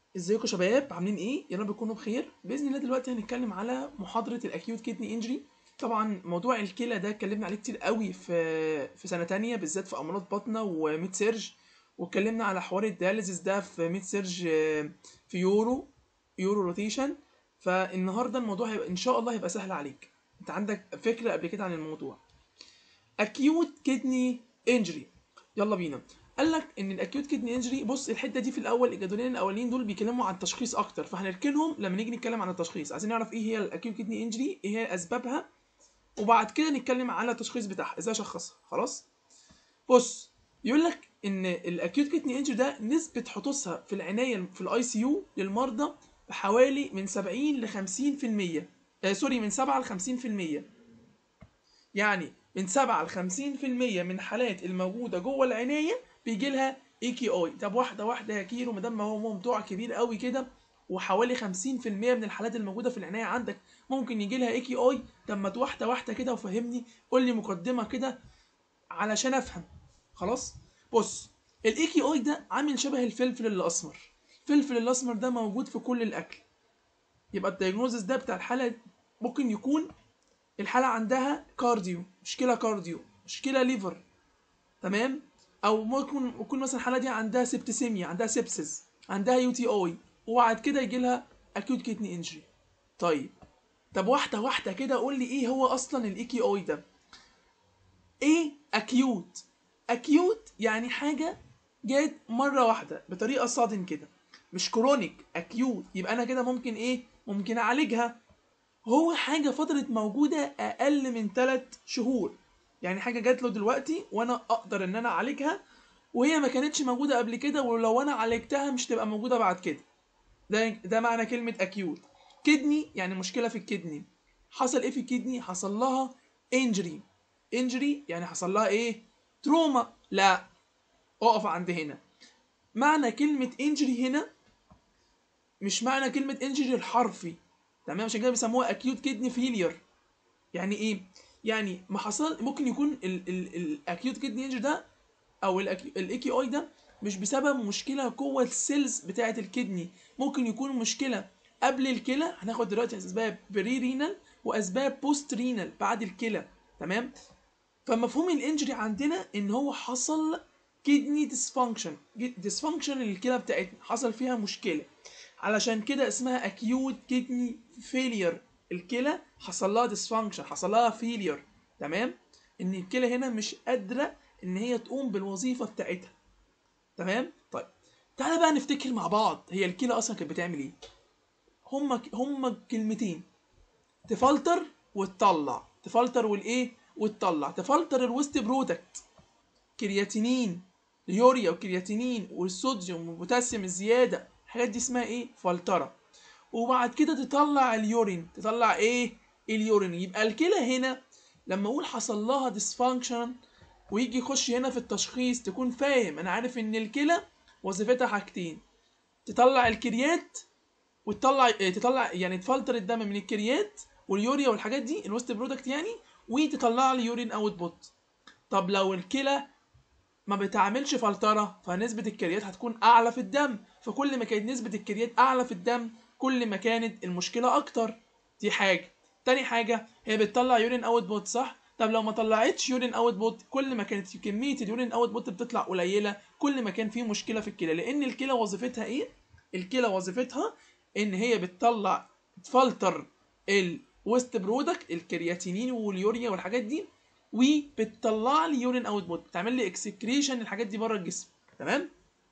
ازيكم يا شباب عاملين ايه يا رب تكونوا بخير باذن الله دلوقتي هنتكلم على محاضره الاكيوت كيدني انجري طبعا موضوع الكلى ده اتكلمنا عليه كتير قوي في في سنه تانية بالذات في امراض بطنه وميد سيرج واتكلمنا على حوار الدياليزيس ده في ميد سيرج آه، في يورو يورو روتيشن فالنهارده الموضوع هيبقى ان شاء الله هيبقى سهل عليك انت عندك فكره قبل كده عن الموضوع اكيوت كيدني انجري يلا بينا قال لك ان الاكيوت كيدني انجري بص الحته دي في الاول الجدولين الاولين دول بيتكلموا عن التشخيص اكتر فهنركنهم لما نيجي نتكلم عن التشخيص عايزين نعرف ايه هي الاكيوت كيدني انجري ايه هي اسبابها وبعد كده نتكلم على التشخيص بتاعها ازاي اشخصها خلاص بص يقول لك ان الاكيوت كيدني انجري ده نسبه حدوثها في العنايه في الاي سي يو للمرضى بحوالي من 70 ل 50% آه سوري من 7 ل 50% يعني من 7 ل 50% من الحالات الموجوده جوه العنايه بيجي لها اي كي اي طب واحده واحده يا كيلو ما دام ما هو موضوع كبير قوي كده وحوالي 50% من الحالات الموجوده في العنايه عندك ممكن يجي لها اي كي اي طب ما واحده واحده كده وفهمني قول لي مقدمه كده علشان افهم خلاص بص الاي كي اي ده عامل شبه الفلفل الاسمر الفلفل الاسمر ده موجود في كل الاكل يبقى الدايجنوزس ده بتاع الحاله ممكن يكون الحاله عندها كارديو مشكله كارديو مشكله ليفر تمام او ممكن يكون مثلا الحاله دي عندها سبتسيميا عندها سبسس عندها يو تي اي وبعد كده يجي لها اكيوت كيدني انجري طيب طب واحده واحده كده قول لي ايه هو اصلا الاي كي اي ده ايه اكيوت اكيوت يعني حاجه جت مره واحده بطريقه صادم كده مش كرونيك اكيوت يبقى انا كده ممكن ايه ممكن اعالجها هو حاجه فضلت موجوده اقل من 3 شهور يعني حاجه جات له دلوقتي وانا اقدر ان انا اعالجها وهي ما كانتش موجوده قبل كده ولو انا عالجتها مش تبقى موجوده بعد كده ده ده معنى كلمه اكيوت كدني يعني مشكله في الكدني حصل ايه في الكدني حصل لها انجري انجري يعني حصل لها ايه تروما لا اقف عند هنا معنى كلمه انجري هنا مش معنى كلمه انجري الحرفي تمام عشان كده بيسموها اكيوت كدني فيلير يعني ايه يعني ما حصل ممكن يكون الاكيوت كدني انجري ده او الاي كي اي ده مش بسبب مشكله جوه السيلز بتاعه الكدني ممكن يكون مشكله قبل الكلى هناخد دلوقتي اسباب بري رينال واسباب بوست رينال بعد الكلى تمام فمفهوم الانجري عندنا ان هو حصل كدني ديسفانكشن ديسفانكشن للكلى بتاعتنا حصل فيها مشكله علشان كده اسمها اكيوت كدني فيلير الكلى حصل لها ديسفانكشن حصل لها فيلير تمام ان الكلى هنا مش قادره ان هي تقوم بالوظيفه بتاعتها تمام طيب تعالى بقى نفتكر مع بعض هي الكلى اصلا كانت بتعمل ايه هما هما كلمتين تفلتر وتطلع تفلتر والايه وتطلع تفلتر الويست برودكت كرياتينين اليوريا وكرياتينين والصوديوم والبوتاسيوم الزياده الحاجات دي اسمها ايه فلتره وبعد كده تطلع اليورين تطلع ايه اليورين يبقى الكلى هنا لما اقول حصل لها ديسفانكشن ويجي يخش هنا في التشخيص تكون فاهم انا عارف ان الكلى وظيفتها حاجتين تطلع الكريات وتطلع إيه تطلع يعني تفلتر الدم من الكريات واليوريا والحاجات دي الوست برودكت يعني وتطلع لي يورين اوت بوت طب لو الكلى ما بتعملش فلتره فنسبه الكريات هتكون اعلى في الدم فكل ما كانت نسبه الكريات اعلى في الدم كل ما كانت المشكله اكتر دي حاجه تاني حاجه هي بتطلع يورين اوت بوت صح طب لو ما طلعتش يورين اوت بوت كل ما كانت كميه اليورين اوت بوت بتطلع قليله كل ما كان في مشكله في الكلى لان الكلى وظيفتها ايه الكلى وظيفتها ان هي بتطلع تفلتر الويست برودكت الكرياتينين واليوريا والحاجات دي وبتطلع لي يورين اوت بوت بتعمل لي اكسكريشن الحاجات دي بره الجسم تمام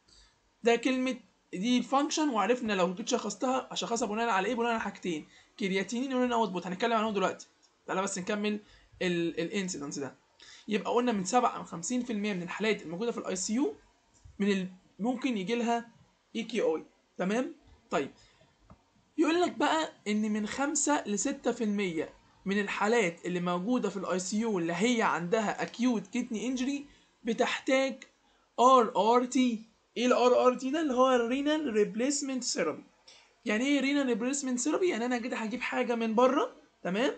ده كلمه دي الفانكشن وعرفنا لو جيت شخصتها اشخصها بناء على ايه بناء على حاجتين كرياتينين ويورين اوت بوت هنتكلم عنهم دلوقتي تعالى بس نكمل الانسيدنس ده يبقى قلنا من 7 ل 50% من الحالات الموجوده في الاي سي يو من ال... ممكن يجي لها اي كي اي تمام طيب يقول لك بقى ان من 5 ل 6% من الحالات اللي موجوده في الاي سي يو اللي هي عندها اكيوت كيدني انجري بتحتاج ار ار تي ايه الار ار تي ده اللي هو الرينال ريبليسمنت ثيرابي يعني ايه رينال ريبليسمنت ثيرابي يعني انا كده هجيب حاجه من بره تمام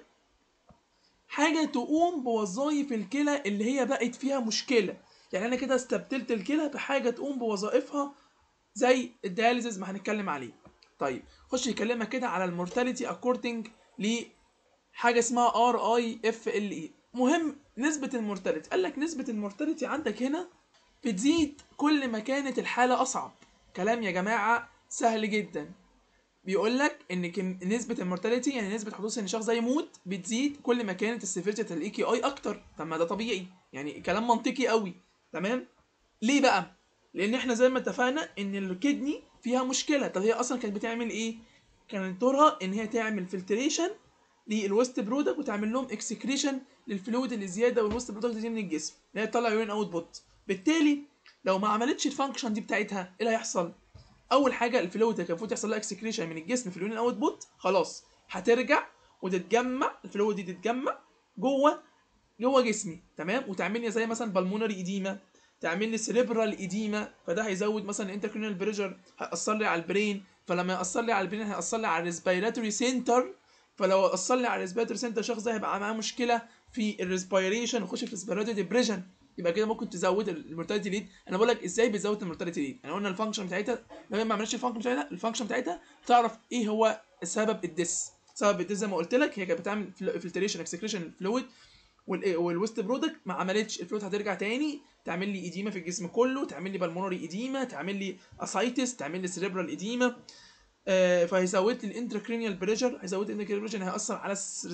حاجه تقوم بوظائف الكلى اللي هي بقت فيها مشكله يعني انا كده استبدلت الكلى بحاجه تقوم بوظائفها زي الدياليزز ما هنتكلم عليه طيب خش يكلمك كده على المورتاليتي اكوردنج لحاجه اسمها ار اي اف ال اي مهم نسبه المورتاليتي قال لك نسبه المورتاليتي عندك هنا بتزيد كل ما كانت الحاله اصعب كلام يا جماعه سهل جدا بيقول لك ان كم نسبه المورتاليتي يعني نسبه حدوث ان شخص ده يموت بتزيد كل ما كانت السيفيرتي الاي كي اي اكتر طب ما ده طبيعي يعني كلام منطقي قوي تمام ليه بقى لان احنا زي ما اتفقنا ان الكدني فيها مشكله طب هي اصلا كانت بتعمل ايه كانت دورها ان هي تعمل فلتريشن للويست برودكت وتعمل لهم اكسكريشن للفلويد اللي زياده والويست برودكت دي من الجسم اللي هي تطلع يورين اوت بوت بالتالي لو ما عملتش الفانكشن دي بتاعتها ايه اللي هيحصل اول حاجه الفلويد اللي كان المفروض يحصل لها اكسكريشن من الجسم في اليورين اوت بوت خلاص هترجع وتتجمع الفلويد دي تتجمع جوه جوه جسمي تمام وتعمل لي زي مثلا بالمونري ايديما تعمل لي سيريبرال ايديما فده هيزود مثلا الانتركرينال بريشر هيأثر لي على البرين فلما يأثر لي على البرين هيأثر لي على الريسبيراتوري سنتر فلو أثر لي على الريسبيراتوري سنتر الشخص ده هيبقى معاه مشكله في الريسبيريشن ويخش في ريسبيراتوري ديبريشن يبقى كده ممكن تزود المورتاليتي ريت انا بقول لك ازاي بتزود المورتاليتي ريت انا قلنا الفانكشن بتاعتها لما ما عملتش الفانكشن بتاعتها الفانكشن بتاعتها تعرف ايه هو سبب الدس سبب الدس زي ما قلت لك هي كانت بتعمل فلتريشن اكسكريشن الفلويد والويست برودكت ما عملتش الفلويد هترجع تاني تعمل لي ايديما في الجسم كله تعمل لي بالمونري ايديما تعمل لي اسايتس تعمل لي سيريبرال ايديما آه فهيزود لي الانتراكرينيال بريشر هيزود لي الانتراكرينيال بريشر هيأثر على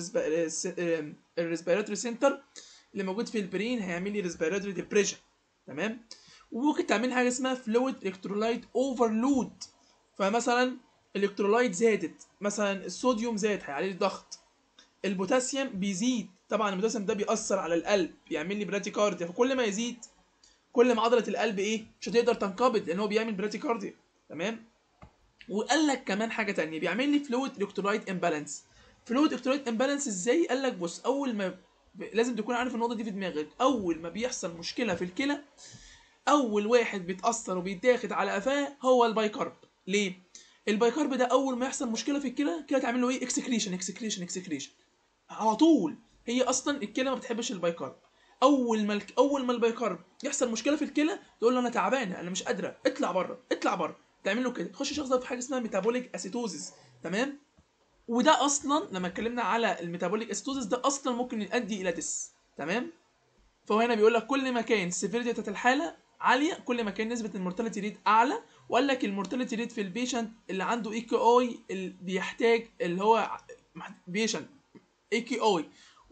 الريسبيراتوري سنتر اللي موجود في البرين هيعمل لي ريسبيراتوري ديبريشن تمام وممكن تعمل حاجه اسمها فلويد الكترولايت اوفرلود فمثلا الالكترولايت زادت مثلا الصوديوم زاد هيعلي لي الضغط البوتاسيوم بيزيد طبعا البوتاسيوم ده بيأثر على القلب بيعمل لي براتيكارديا فكل ما يزيد كل ما عضله القلب ايه مش هتقدر تنقبض لان هو بيعمل براتيكارديا تمام وقال لك كمان حاجه تانية بيعمل لي فلويد الكترولايت امبالانس فلويد الكترولايت امبالانس ازاي قال لك بص اول ما لازم تكون عارف النقطه دي في دماغك اول ما بيحصل مشكله في الكلى اول واحد بيتاثر وبيتاخد على قفاه هو البايكارب ليه البايكارب ده اول ما يحصل مشكله في الكلى كده تعمل له ايه اكسكريشن اكسكريشن اكسكريشن على طول هي اصلا الكلى ما بتحبش البايكارب اول ما اول ما البايكارب يحصل مشكله في الكلى تقول له انا تعبانه انا مش قادره اطلع بره اطلع بره تعمل له كده تخش الشخص ده في حاجه اسمها ميتابوليك اسيتوزيس تمام وده اصلا لما اتكلمنا على الميتابوليك اسيتوزيس ده اصلا ممكن يؤدي الى ديس تمام فهو هنا بيقول لك كل ما كان السيفيريتي بتاعت الحاله عاليه كل ما كان نسبه المورتاليتي ريت اعلى وقال لك المورتاليتي ريت في البيشنت اللي عنده اي كي اي اللي بيحتاج اللي هو بيشنت اي كي اي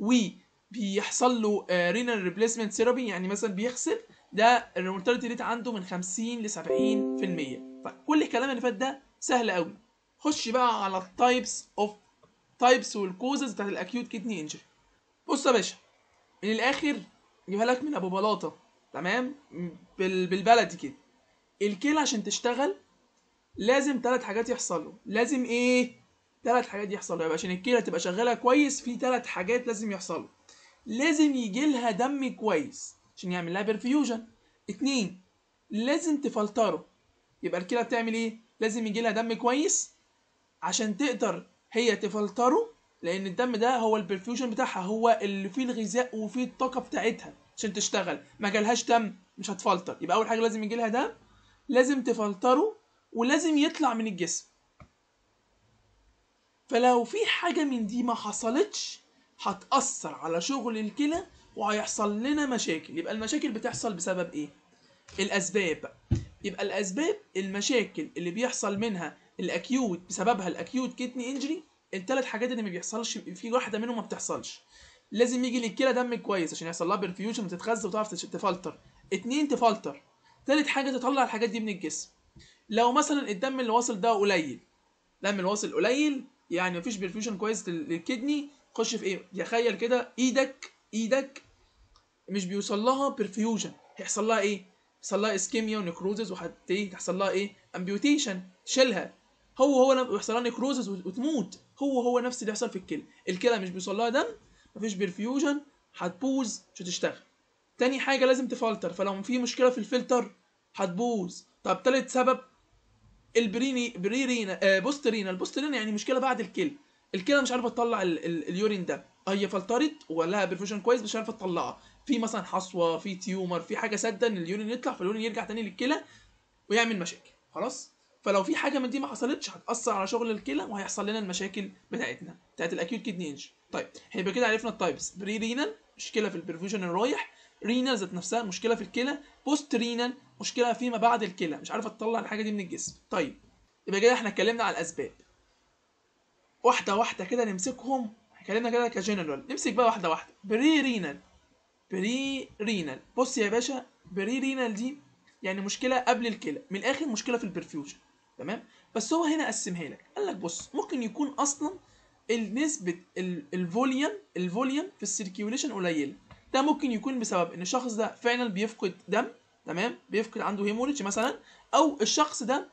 وبيحصل له رينال ريبليسمنت ثيرابي يعني مثلا بيغسل ده المورتاليتي ريت عنده من 50 ل 70% فكل الكلام اللي فات ده سهل قوي خش بقى على التايبس اوف تايبس والكوزز بتاعت الاكيوت كيدني انجري بص يا باشا من الاخر جيبها لك من ابو بلاطه تمام بال... بالبلدي كده الكلى عشان تشتغل لازم ثلاث حاجات يحصلوا لازم ايه ثلاث حاجات يحصلوا يبقى عشان الكلى تبقى شغاله كويس في ثلاث حاجات لازم يحصلوا لازم يجي لها دم كويس عشان يعمل لها برفيوجن اتنين لازم تفلتره يبقى الكلى بتعمل ايه لازم يجي لها دم كويس عشان تقدر هي تفلتره لان الدم ده هو البرفيوجن بتاعها هو اللي فيه الغذاء وفيه الطاقه بتاعتها عشان تشتغل ما جالهاش دم مش هتفلتر يبقى اول حاجه لازم يجي لها دم لازم تفلتره ولازم يطلع من الجسم فلو في حاجه من دي ما حصلتش هتاثر على شغل الكلى وهيحصل لنا مشاكل يبقى المشاكل بتحصل بسبب ايه الاسباب بقى يبقى الاسباب المشاكل اللي بيحصل منها الاكيوت بسببها الاكيوت كيدني انجري الثلاث حاجات اللي ما بيحصلش في واحده منهم ما بتحصلش لازم يجي للكلى دم كويس عشان يحصل لها برفيوجن وتتخزن وتعرف تفلتر اتنين تفلتر تالت حاجه تطلع الحاجات دي من الجسم لو مثلا الدم اللي واصل ده قليل الدم اللي واصل قليل يعني مفيش برفيوجن كويس للكدني خش في ايه تخيل كده ايدك ايدك مش بيوصل لها برفيوجن هيحصل لها ايه يحصل لها اسكيميا ونكروزز وحتى ايه تحصل لها ايه امبيوتيشن شيلها هو هو بيحصل لها نكروزز وتموت هو هو نفس اللي بيحصل في الكلى الكلى مش بيوصل لها دم مفيش برفيوجن هتبوظ مش هتشتغل تاني حاجه لازم تفلتر فلو في مشكله في الفلتر هتبوظ طب تالت سبب البريني بريرينا آه بوسترينا البوسترينا يعني مشكله بعد الكلى الكلى مش عارفه تطلع ال ال اليورين ده هي فلترت ولها برفيوجن كويس مش عارفه تطلعها في مثلا حصوه في تيومر في حاجه ساده ان اليورين يطلع فاليورين يرجع تاني للكلى ويعمل مشاكل خلاص فلو في حاجه من دي ما حصلتش هتاثر على شغل الكلى وهيحصل لنا المشاكل بتاعتنا بتاعت الاكيوت كيدني انجري طيب هيبقى كده عرفنا التايبس بري رينال مشكله في البرفيوجن الرايح رينال ذات نفسها مشكله في الكلى بوست رينال مشكله فيما بعد الكلى مش عارفه تطلع الحاجه دي من الجسم طيب يبقى كده احنا اتكلمنا على الاسباب واحده واحده كده نمسكهم اتكلمنا كده كجنرال نمسك بقى واحده واحده بري رينال بري رينال بص يا باشا بري رينال دي يعني مشكله قبل الكلى من الاخر مشكله في البرفيوجن تمام بس هو هنا قسمها لك قال لك بص ممكن يكون اصلا النسبه الفوليوم الفوليوم في السيركيوليشن قليله ده ممكن يكون بسبب ان الشخص ده فعلا بيفقد دم تمام بيفقد عنده هيموريدج مثلا او الشخص ده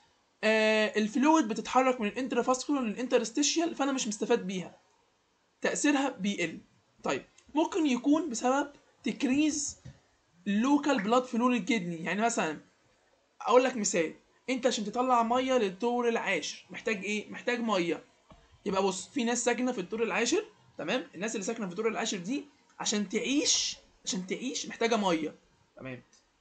آه الفلويد بتتحرك من الانترافاسكولار للانترستيشيال فانا مش مستفاد بيها تاثيرها بيقل طيب ممكن يكون بسبب تكريز لوكال بلاد فلو للكدني يعني مثلا اقول لك مثال انت عشان تطلع ميه للدور العاشر محتاج ايه محتاج ميه يبقى بص في ناس ساكنه في الدور العاشر تمام الناس اللي ساكنه في الدور العاشر دي عشان تعيش عشان تعيش محتاجه ميه تمام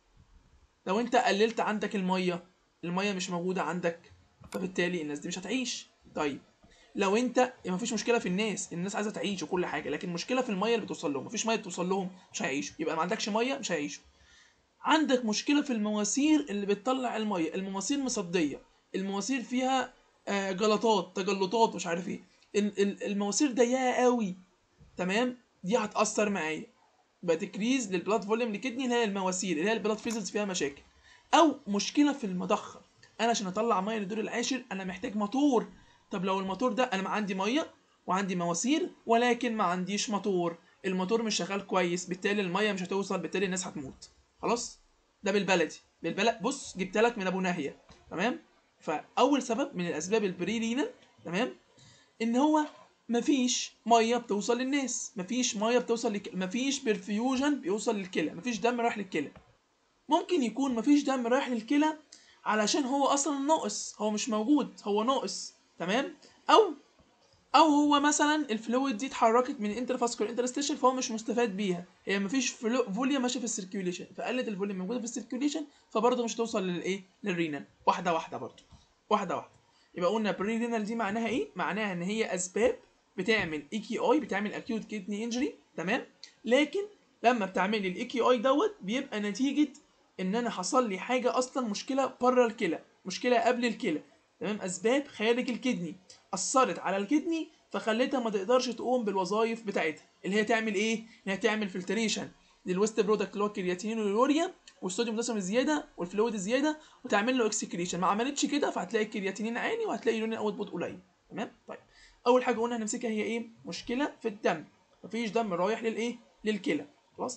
لو انت قللت عندك الميه الميه مش موجوده عندك فبالتالي الناس دي مش هتعيش طيب لو انت يعني مفيش مشكله في الناس الناس عايزه تعيش وكل حاجه لكن مشكله في الميه اللي بتوصل لهم مفيش ميه بتوصل لهم مش هيعيشوا يبقى ما عندكش ميه مش هيعيشوا عندك مشكله في المواسير اللي بتطلع الميه المواسير مصديه المواسير فيها آه جلطات تجلطات مش عارف ايه المواسير ضيقه قوي تمام دي هتاثر معايا يبقى تكريز للبلاد فوليوم لكدني اللي هي المواسير اللي هي البلاد فيزلز فيها مشاكل او مشكله في المضخه انا عشان اطلع ميه للدور العاشر انا محتاج موتور طب لو الموتور ده انا عندي ميه وعندي مواسير ولكن ما عنديش موتور الموتور مش شغال كويس بالتالي الميه مش هتوصل بالتالي الناس هتموت خلاص ده بالبلدي بالبلد بص جبت لك من ابو ناهيه تمام فاول سبب من الاسباب البريلينال تمام ان هو مفيش ميه بتوصل للناس مفيش ميه بتوصل لك... مفيش برفيوجن بيوصل للكلى مفيش دم رايح للكلى ممكن يكون مفيش دم رايح للكلى علشان هو اصلا ناقص هو مش موجود هو ناقص تمام او او هو مثلا الفلويد دي اتحركت من انترفاسكولار انترستيشن فهو مش مستفاد بيها هي مفيش فوليوم ماشيه في السيركيوليشن فقلت الفوليوم موجوده في السيركيوليشن فبرضه مش هتوصل للايه للرينال واحده واحده برضه واحده واحده يبقى قلنا بري رينال دي معناها ايه معناها ان هي اسباب بتعمل اي كي اي بتعمل اكيوت كيدني انجري تمام لكن لما بتعمل الاي كي اي دوت بيبقى نتيجه ان انا حصل لي حاجه اصلا مشكله بره الكلى مشكله قبل الكلى تمام اسباب خارج الكدني اثرت على الكدني فخلتها ما تقدرش تقوم بالوظائف بتاعتها اللي هي تعمل ايه ان هي تعمل فلتريشن للويست برودكت اللي هو الكرياتينين واليوريا والصوديوم بوتاسيوم الزياده والفلويد الزياده وتعمل له اكسكريشن ما عملتش كده فهتلاقي الكرياتينين عالي وهتلاقي اليوريا اوت بوت قليل تمام طيب اول حاجه قلنا هنمسكها هي ايه مشكله في الدم مفيش دم رايح للايه للكلى خلاص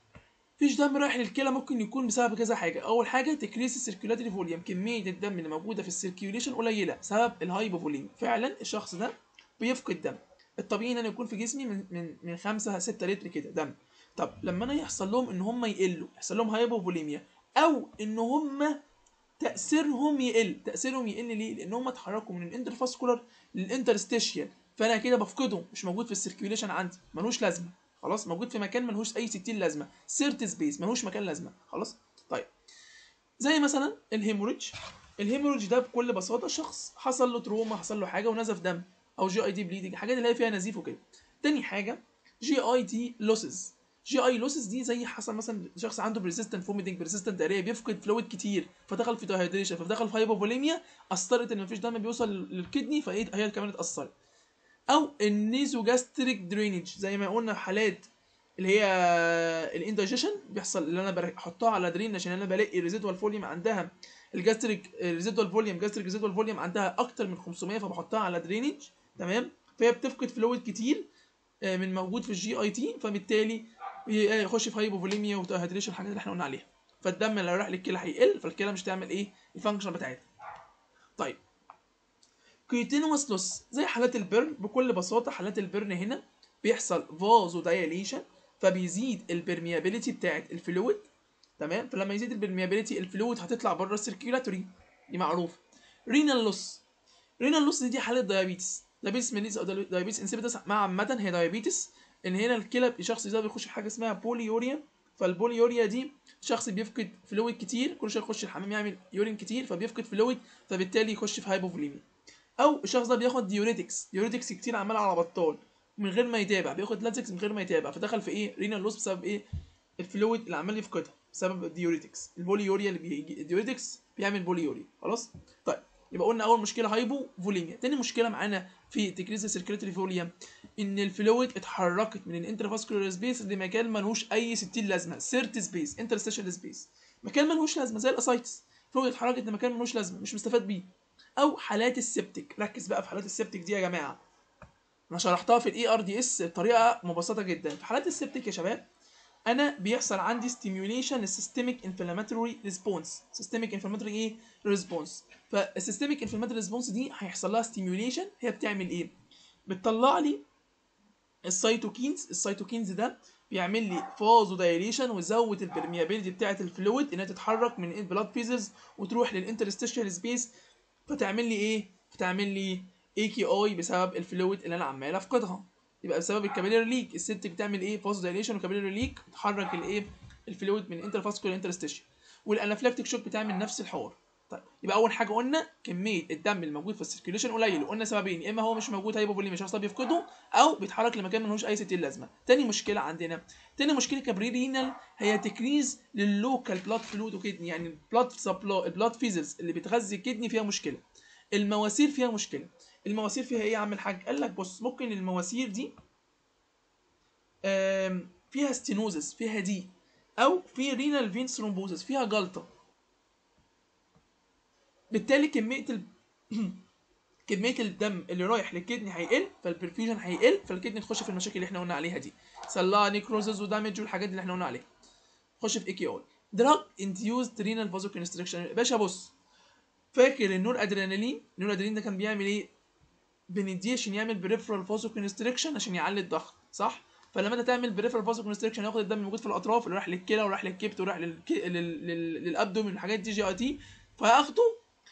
مفيش دم رايح للكلى ممكن يكون بسبب كذا حاجه اول حاجه تكريس السيركيولاتري فوليوم كميه الدم اللي موجوده في السيركيوليشن قليله بسبب الهايبوفوليم فعلا الشخص ده بيفقد دم الطبيعي ان انا يكون في جسمي من من من 5 6 لتر كده دم طب لما انا يحصل لهم ان هم يقلوا يحصل لهم هايبوفوليميا او ان هم تاثيرهم يقل تاثيرهم يقل ليه لان هم اتحركوا من الانترفاسكولار للانترستيشيال فانا كده بفقدهم مش موجود في السيركيوليشن عندي ملوش لازمه خلاص موجود في مكان ملهوش اي 60 لازمه سيرت سبيس ملهوش مكان لازمه خلاص طيب زي مثلا الهيموريدج الهيموريدج ده بكل بساطه شخص حصل له تروما حصل له حاجه ونزف دم او جي اي دي بليدنج حاجات اللي هي فيها نزيف وكده تاني حاجه جي اي دي لوسز جي اي لوسز دي زي حصل مثلا شخص عنده بريزيستنت فوميتنج بريزيستنت داريه بيفقد فلويد كتير فدخل في ديهايدريشن فدخل في هايبوفوليميا اثرت ان مفيش دم بيوصل للكدني فهي هي كمان اتاثرت او النيزوجاستريك درينج زي ما قلنا حالات اللي هي الاندايجيشن بيحصل اللي انا بحطها على درين عشان انا بلاقي الريزيدوال فوليوم عندها الجاستريك الريزيدوال فوليوم جاستريك ريزيدوال فوليوم عندها اكتر من 500 فبحطها على درينج تمام فهي بتفقد فلويد كتير من موجود في الجي اي تي فبالتالي يخش في هايبوفوليميا وتهيدريشن الحاجات اللي احنا قلنا عليها فالدم اللي رايح للكلى هيقل فالكلى مش هتعمل ايه الفانكشن بتاعتها طيب كريتينوس لوس زي حالات البرن بكل بساطه حالات البرن هنا بيحصل فازو دايليشن فبيزيد البرميابيليتي بتاعت الفلويد تمام فلما يزيد البرميابيليتي الفلويد هتطلع بره السيركيولاتوري دي معروفه رينال لوس رينال لوس دي, دي حاله دايابيتس دايابيتس ميليس او دايابيتس انسيبيتس مع عامه هي دايابيتس ان هنا الكلى الشخص ده بيخش في حاجه اسمها بوليوريا فالبوليوريا دي شخص بيفقد فلويد كتير كل شويه يخش الحمام يعمل يورين كتير فبيفقد فلويد فبالتالي يخش في هايبوفوليميا او الشخص ده بياخد ديوريتكس ديوريتكس كتير عمال على بطال من غير ما يتابع بياخد لاتكس من غير ما يتابع فدخل في ايه رينال لوس بسبب ايه الفلويد اللي عمال يفقدها بسبب الديوريتكس البوليوريا اللي بيجي الديوريتكس بيعمل بوليوريا خلاص طيب يبقى قلنا اول مشكله هايبو فوليميا تاني مشكله معانا في تكريس السيركيلاتري فوليوم ان الفلويد اتحركت من الانترفاسكولار سبيس لمكان ملهوش اي 60 لازمه سيرت سبيس انترستيشال سبيس مكان ملهوش لازمه زي الاسايتس فلويد اتحركت لمكان ملهوش لازمه مش مستفاد بيه او حالات السبتك ركز بقى في حالات السبتك دي يا جماعه انا شرحتها في الاي ار دي اس بطريقه مبسطه جدا في حالات السبتك يا شباب انا بيحصل عندي ستيميوليشن للسيستميك انفلاماتوري ريسبونس سيستميك انفلاماتوري ايه ريسبونس فالسيستميك انفلاماتوري ريسبونس دي هيحصل لها ستيميوليشن هي بتعمل ايه بتطلع لي السيتوكينز السيتوكينز ده بيعمل لي فازو دايليشن ويزود البرميابيلتي بتاعه الفلويد انها تتحرك من البلاد فيزلز وتروح للانترستيشال سبيس فتعمل لي ايه فتعمل لي اي كي اي بسبب الفلويد اللي انا عمال افقدها يبقى بسبب الكابيلاري ليك الست بتعمل ايه فازو دايليشن وكابيلاري ليك تحرك الايه الفلويد من الانترفاسكولار انترستيشن والانافلاكتيك شوك بتعمل نفس الحوار طيب يبقى اول حاجه قلنا كميه الدم الموجود في السيركيوليشن قليل قلنا سببين يا اما هو مش موجود هايبوفوليميا الشخص ده بيفقده او بيتحرك لمكان ملوش اي 60 لازمه تاني مشكله عندنا تاني مشكله كبريرينال هي تكريز لللوكال بلاد فلويد وكدني يعني البلاد سبلا البلاد فيزلز اللي بتغذي الكدني فيها مشكله المواسير فيها مشكله المواسير فيها ايه يا عم الحاج قال لك بص ممكن المواسير دي آم، فيها ستينوزس فيها ضيق او في رينال فين ثرومبوزس فيها جلطه بالتالي كميه ال... كميه الدم اللي رايح للكدني هيقل فالبرفيوجن هيقل فالكدني تخش في المشاكل اللي احنا قلنا عليها دي سلاها نيكروزز ودامج والحاجات اللي احنا قلنا عليها خش في اي كي اي دراج انديوزد رينال فازو كونستريكشن باشا بص فاكر النور ادرينالين النور ادرينالين ده كان بيعمل ايه بنديه عشان يعمل بريفرال فازو كونستريكشن عشان يعلي الضغط صح فلما انت تعمل بريفرال فازو كونستريكشن ياخد الدم الموجود في الاطراف اللي رايح للكلى ورايح للكبد ورايح للك... لل... لل... للابدومين والحاجات دي جي اي تي فاخده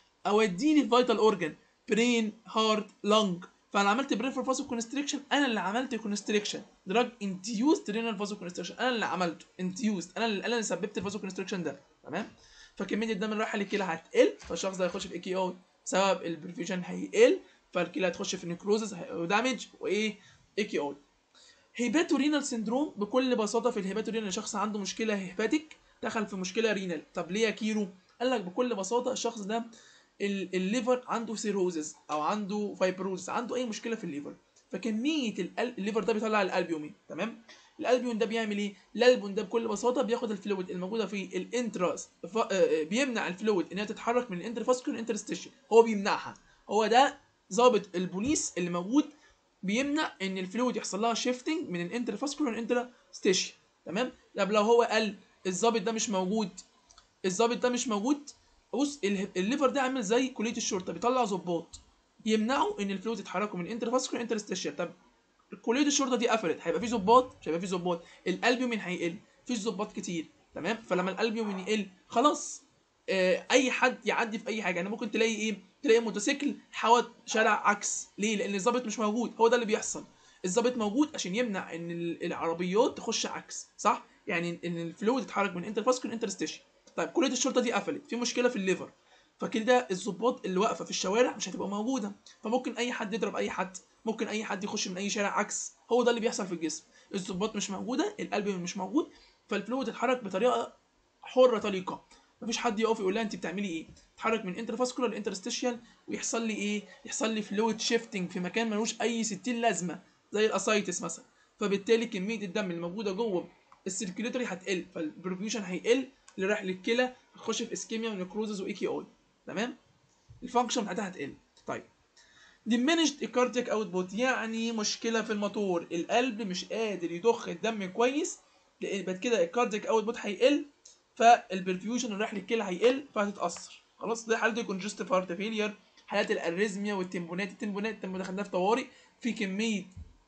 اوديه للفيتال اورجان برين هارت لنج فانا عملت بريفرال فازو كونستريكشن انا اللي عملت كونستريكشن دراج انتيوزد رينال فازو كونستريكشن انا اللي عملته انتيوزد انا اللي انا اللي سببت الفازو كونستريكشن ده تمام فكميه الدم اللي رايحه للكلى هتقل فالشخص ده هيخش في اي كي او بسبب البرفيوجن هيقل فالكلى هتخش في نيكروزز ودامج وايه اي كي او هيباتورينال سيندروم بكل بساطه في الهيباتورينال شخص عنده مشكله هيباتيك دخل في مشكله رينال طب ليه يا كيرو قال لك بكل بساطه الشخص ده ال- الليفر عنده سيروزز او عنده فايبروزز عنده اي مشكله في الليفر فكميه ال- الليفر ده بيطلع الالبيومين تمام الالبيون ده بيعمل ايه الالبيون ده بكل بساطه بياخد الفلويد الموجوده في الانتراس ف... آه، بيمنع الفلويد انها تتحرك من الانترفاسكولار انترستيشن هو بيمنعها هو ده ضابط البوليس اللي موجود بيمنع ان الفلويد يحصل لها شيفتنج من الانترفاسكولار انترستيشن تمام طب لو هو قال الضابط ده مش موجود الضابط ده مش موجود بص ال- الليفر ده عامل زي كليه الشرطه بيطلع ضباط يمنعوا ان الفلويد يتحركوا من الانترفاسكولار انترستيشن طب كليه الشرطه دي قفلت هيبقى في ضباط مش هيبقى في ضباط الالبيومين هيقل مفيش ضباط كتير تمام فلما الالبيومين يقل خلاص آه، اي حد يعدي في اي حاجه يعني ممكن تلاقي ايه تلاقي موتوسيكل حوت شارع عكس ليه لان الظابط مش موجود هو ده اللي بيحصل الظابط موجود عشان يمنع ان ال- العربيات تخش عكس صح يعني ان الفلويد يتحرك من انترفاسكول انترستيشن طيب كليه الشرطه دي قفلت في مشكله في الليفر فكده الظباط اللي واقفه في الشوارع مش هتبقى موجوده فممكن اي حد يضرب اي حد ممكن اي حد يخش من اي شارع عكس هو ده اللي بيحصل في الجسم الظباط مش موجوده القلب مش موجود فالفلويد يتحرك بطريقه حره طليقه مفيش حد يقف يقول لها انت بتعملي ايه تتحرك من انترفاسكولار لانترستيشيال ويحصل لي ايه يحصل لي فلويد شيفتنج في مكان ملوش اي 60 لازمه زي الاسايتس مثلا فبالتالي كميه الدم الموجوده جوه السيركيوليتري هتقل فالبروفيوشن هيقل اللي رايح للكلى هتخش في اسكيميا ونكروزز واي كي اي تمام الفانكشن بتاعتها هتقل طيب diminished cardiac output يعني مشكله في الموتور القلب مش قادر يضخ الدم كويس لان بعد كده الكاردياك اوتبوت هيقل فالبرفيوجن اللي رايح للكلى هيقل فهتتاثر خلاص ده حالات الكونجستيف هارت فيلير حالات الاريزميا والتمبونات التمبونات لما دخلناها في طوارئ في كميه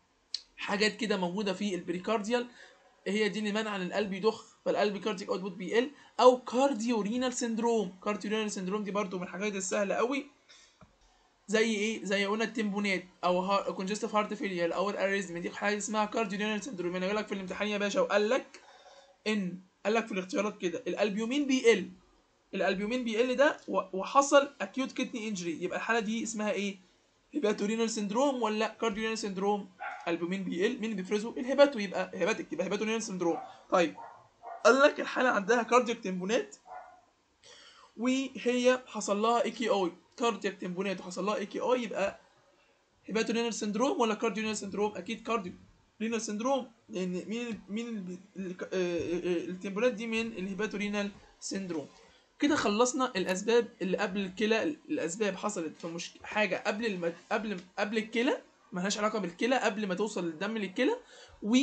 حاجات كده موجوده في البريكارديال هي دي اللي منع ان القلب يضخ فالقلب كاردياك اوتبوت بيقل او كارديو رينال سيندروم كارديو رينال سيندروم دي برضو من الحاجات السهله قوي زي ايه زي قلنا التمبونات او كونجستيف هارت فيلير او الاريزميا دي حاجه اسمها كارديو رينال سيندروم انا لك في الامتحان يا باشا وقال لك ان قال لك في الاختيارات كده الالبيومين بيقل الالبيومين بيقل ده و- وحصل اكيوت كدني انجري يبقى الحاله دي اسمها ايه هيباتورينال سندروم ولا كارديورينال سندروم البومين بيقل مين اللي بيفرزه الهيباتو يبقى هيباتيك يبقى هيباتورينال سندروم طيب قال لك الحاله عندها كاردياك تمبونات وهي حصل لها اي كي اي كاردياك تمبونات وحصل لها اي كي اي يبقى هيباتورينال سندروم ولا كارديورينال سندروم اكيد كارديو رينال سندروم لان مين مين ال- ال- آه، آه، التمبونات دي من الهيباتورينال سندروم كده خلصنا الاسباب اللي قبل الكلى الاسباب حصلت في مش حاجه قبل الم... قبل قبل الكلى ملهاش علاقه بالكلى قبل ما توصل الدم للكلى و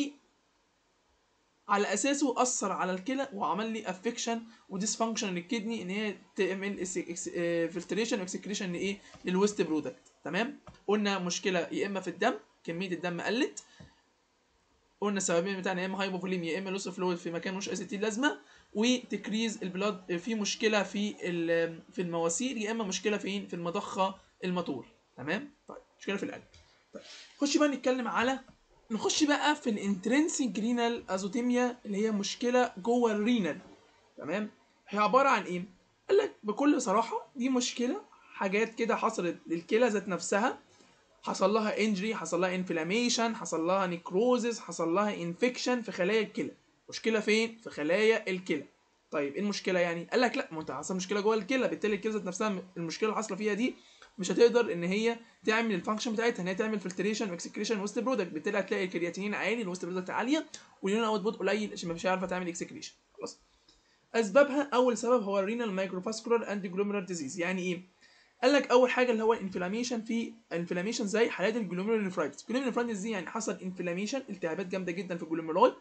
على اساسه اثر على الكلى وعمل لي افكشن وديسفانكشن للكدني ان هي تعمل فلتريشن واكسكريشن لايه للويست برودكت تمام قلنا مشكله يا اما في الدم كميه الدم قلت قلنا السببين بتاعنا يا اما هايبوفوليميا يا اما لوس فلويد في مكان مش اسيتين لازمه وتكريز البلاد في مشكله في ال- في المواسير يا اما مشكله فين في المضخه الموتور تمام طيب مشكله في القلب طيب خش بقى نتكلم على نخش بقى في الانترنسيك رينال ازوتيميا اللي هي مشكله جوه الرينال تمام هي عباره عن ايه قال لك بكل صراحه دي مشكله حاجات كده حصلت للكلى ذات نفسها حصل لها انجري حصل لها انفلاميشن حصل لها نيكروزس حصل لها انفكشن في خلايا الكلى مشكله فين في خلايا الكلى طيب ايه المشكله يعني قال لك لا ما انت حصل مشكله جوه الكلى بالتالي الكلى ذات نفسها المشكله اللي حاصله فيها دي مش هتقدر ان هي تعمل الفانكشن بتاعتها ان هي تعمل فلتريشن واكسكريشن ويست برودكت بالتالي هتلاقي الكرياتينين عالي الويست برودكت عاليه واليونين اوت بوت قليل عشان مش عارفه تعمل اكسكريشن خلاص اسبابها اول سبب هو الرينال مايكروفاسكولار اند جلوميرال ديزيز يعني ايه قال لك اول حاجه اللي هو الانفلاميشن في انفلاميشن زي حالات الجلوميرال نفرايتس الجلوميرال نفرايتس دي يعني حصل انفلاميشن التهابات جامده جدا في الجلوميرولاي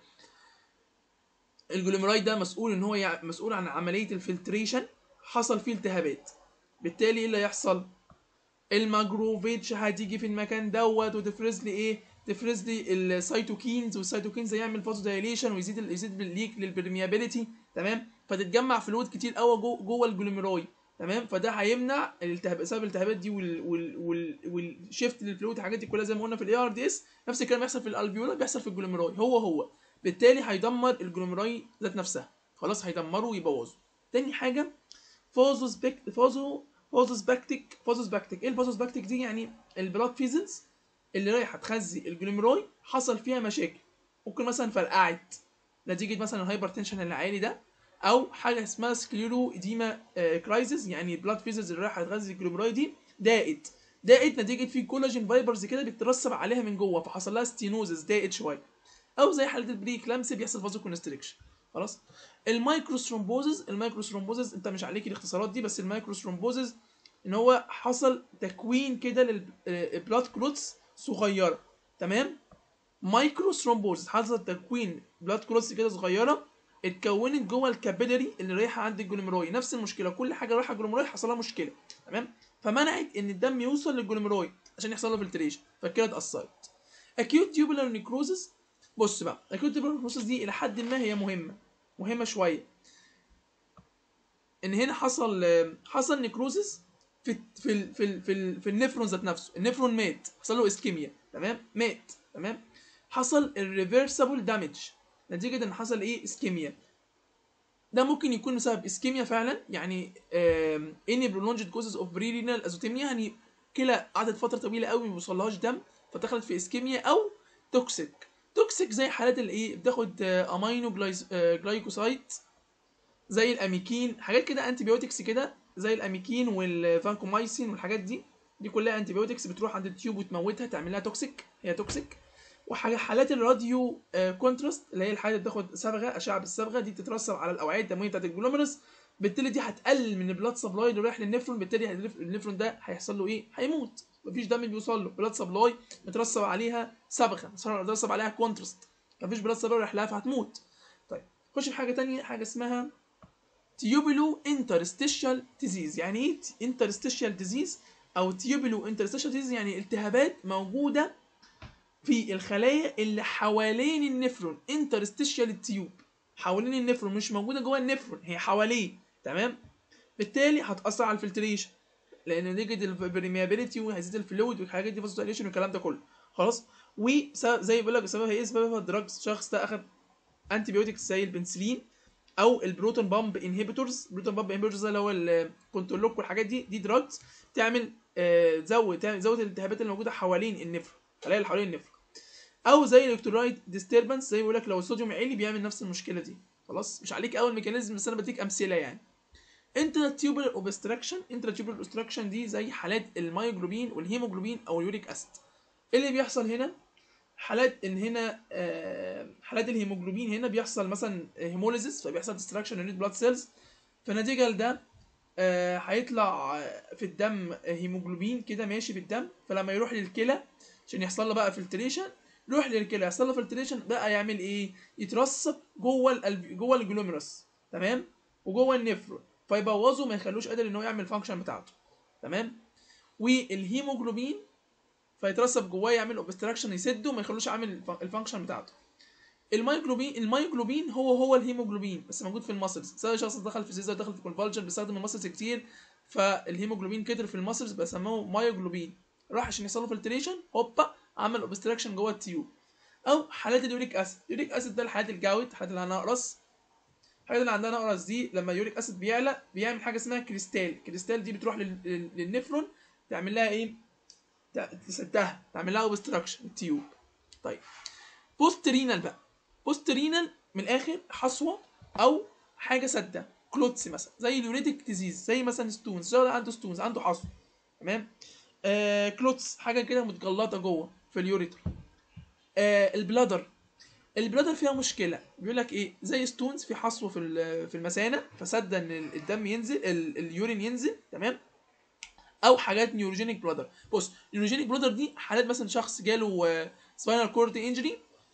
الجلوميرولاي ده مسؤول ان هو يع... مسؤول عن عمليه الفلتريشن حصل فيه التهابات بالتالي ايه اللي هيحصل الماجروفيتش هتيجي في المكان دوت وتفرز لي ايه تفرز لي السيتوكينز والسيتوكينز هيعمل فازو دايليشن ويزيد ال- يزيد بالليك للبرميابيليتي تمام فتتجمع فلويد كتير قوي جوه جوه الجلوميروي تمام فده هيمنع الالتهاب بسبب الالتهابات دي وال وال وال والشيفت للفلويد الحاجات دي كلها زي ما قلنا في الاي ار دي اس نفس الكلام بيحصل في الالفيولا بيحصل في الجلوميروي هو هو بالتالي هيدمر الجلوميروي ذات نفسها خلاص هيدمره ويبوظه تاني حاجه فازوس بيك فازو فازوس باكتيك فازوس باكتيك ايه الفازوس باكتيك دي يعني البلاد فيزلز اللي رايحه تخزي الجلوميروي حصل فيها مشاكل ممكن مثلا فرقعت نتيجه مثلا الهايبر تنشن اللي عالي ده او حاجه اسمها سكليرو اديما كرايزز يعني البلاد فيزلز اللي رايحه تغذي الجلوميروي دي ضاقت ضاقت نتيجه في كولاجين فايبرز كده بتترسب عليها من جوه فحصل لها ستينوزس ضاقت شويه او زي حاله البري كلامسي بيحصل فازو كونستريكشن خلاص المايكروثرومبوزز المايكروثرومبوزز انت مش عليك الاختصارات دي بس المايكروثرومبوزز ان هو حصل تكوين كده للبلاد كلوتس صغيره تمام مايكروثرومبوزز حصل تكوين بلاد كلوتس كده صغيره اتكونت جوه الكابيلاري اللي رايحه عند الجلوميروي نفس المشكله كل حاجه رايحه الجلوميروي حصل لها مشكله تمام فمنعت ان الدم يوصل للجلوميروي عشان يحصل له فلتريشن فالكلى اتاثرت اكيوت تيوبولار نيكروزس بص بقى اكيوت تيوبولار نيكروزس دي الى حد ما هي مهمه مهمه شويه ان هنا حصل حصل نيكروزس في في ال في ال في, ال في النفرون ذات نفسه النفرون مات حصل له اسكيميا تمام مات تمام حصل الريفرسبل دامج نتيجه ان حصل ايه اسكيميا ده ممكن يكون بسبب اسكيميا فعلا يعني اني برولونجد كوزز اوف بريرينال ازوتيميا يعني كلى قعدت فتره طويله قوي ما بيوصلهاش دم فدخلت في اسكيميا او توكسيك توكسيك زي حالات اللي ايه بتاخد امينو جلايكوسايد زي الاميكين حاجات كده انتي بيوتكس كده زي الاميكين والفانكومايسين والحاجات دي دي كلها انتي بيوتكس بتروح عند التيوب وتموتها تعمل لها توكسيك هي توكسيك وحاجه حالات الراديو كونتراست اللي هي الحالات اللي بتاخد صبغه اشعه بالصبغه دي بتترسب على الاوعيه الدمويه بتاعت الجلوميرس بالتالي دي هتقلل من البلاد سبلاي اللي رايح للنفرون بالتالي النفرون ده هيحصل له ايه هيموت مفيش دم بيوصل له بلاد سبلاي مترسب عليها صبغه مترسب عليها كونتراست مفيش بلاد سبلاي رايح لها فهتموت طيب خش في حاجه تانية حاجه اسمها تيوبولو انترستيشال ديزيز يعني ايه انترستيشال ديزيز او تيوبولو انترستيشال ديزيز يعني التهابات موجوده في الخلايا اللي حوالين النفرون انترستيشال التيوب حوالين النفرون مش موجوده جوه النفرون هي حواليه تمام بالتالي هتاثر على الفلتريشن لان نتيجه البريميابيليتي وهيزيد الفلويد والحاجات دي فازوتايليشن والكلام ده كله خلاص وزي بيقول لك سببها ايه سببها دراجز شخص ده اخد انتي بيوتكس زي البنسلين او البروتون بامب انهبيتورز البروتون بامب انهبيتورز اللي هو الكونترولوك والحاجات دي دي دراجز تعمل آه، تزود تعمل- تزود الالتهابات اللي موجوده حوالين النفر الخلايا اللي حوالين النفر او زي الالكترولايت ديستربنس زي ما بيقول لك لو الصوديوم عالي بيعمل نفس المشكله دي خلاص مش عليك اول ميكانيزم بس انا بديك امثله يعني انترا تيوبر اوبستراكشن انترا تيوبر اوبستراكشن دي زي حالات المايوجلوبين والهيموجلوبين او اليوريك اسيد ايه اللي بيحصل هنا حالات ان هنا آه، حالات الهيموجلوبين هنا بيحصل مثلا هيموليزيس فبيحصل ديستراكشن للريد بلاد سيلز فنتيجه لده آه، هيطلع آه، في الدم هيموجلوبين كده ماشي في الدم فلما يروح للكلى عشان يحصل له بقى فلتريشن يروح للكلى يحصل له فلتريشن بقى يعمل ايه يترسب جوه القلب جوه الجلوميروس تمام وجوه النفرون فيبوظه ما يخلوش قادر ان هو يعمل الفانكشن بتاعته تمام والهيموجلوبين فيترسب جواه يعمل اوبستراكشن يسده ما يخلوش عامل الف- الفانكشن بتاعته المايجلوبين المايجلوبين هو هو الهيموجلوبين بس موجود في المسلز سواء شخص دخل في زيزر دخل في كونفالجن بيستخدم المسلز كتير فالهيموجلوبين كتر في المسلز بسموه مايوجلوبين راح عشان يحصل له فلتريشن هوبا عمل اوبستراكشن جوه التيوب او حالات اليوريك اسيد اليوريك اسيد ده الحالات الجوت الحالات اللي عندها نقرس الحاجات اللي عندها نقرس دي لما اليوريك اسيد بيعلى بيعمل حاجه اسمها كريستال الكريستال دي بتروح لل- لل- للنفرون تعمل لها ايه ت- تسدها تعمل لها اوبستراكشن التيوب طيب بوست رينال بقى بوست رينال من الاخر حصوه او حاجه سده كلوتس مثلا زي اليوريتك ديزيز زي مثلا ستونز زي عنده ستونز عنده حصوه تمام آه كلوتس حاجه كده متجلطه جوه في اليوريتر آه البلادر البلادر فيها مشكله بيقول لك ايه زي ستونز في حصوه في ال- في المثانه فسد ان الدم ينزل ال- اليورين ينزل تمام او حاجات نيوروجينيك بلادر بص نيوروجينيك بلادر دي حالات مثلا شخص جاله سباينال كورد انجري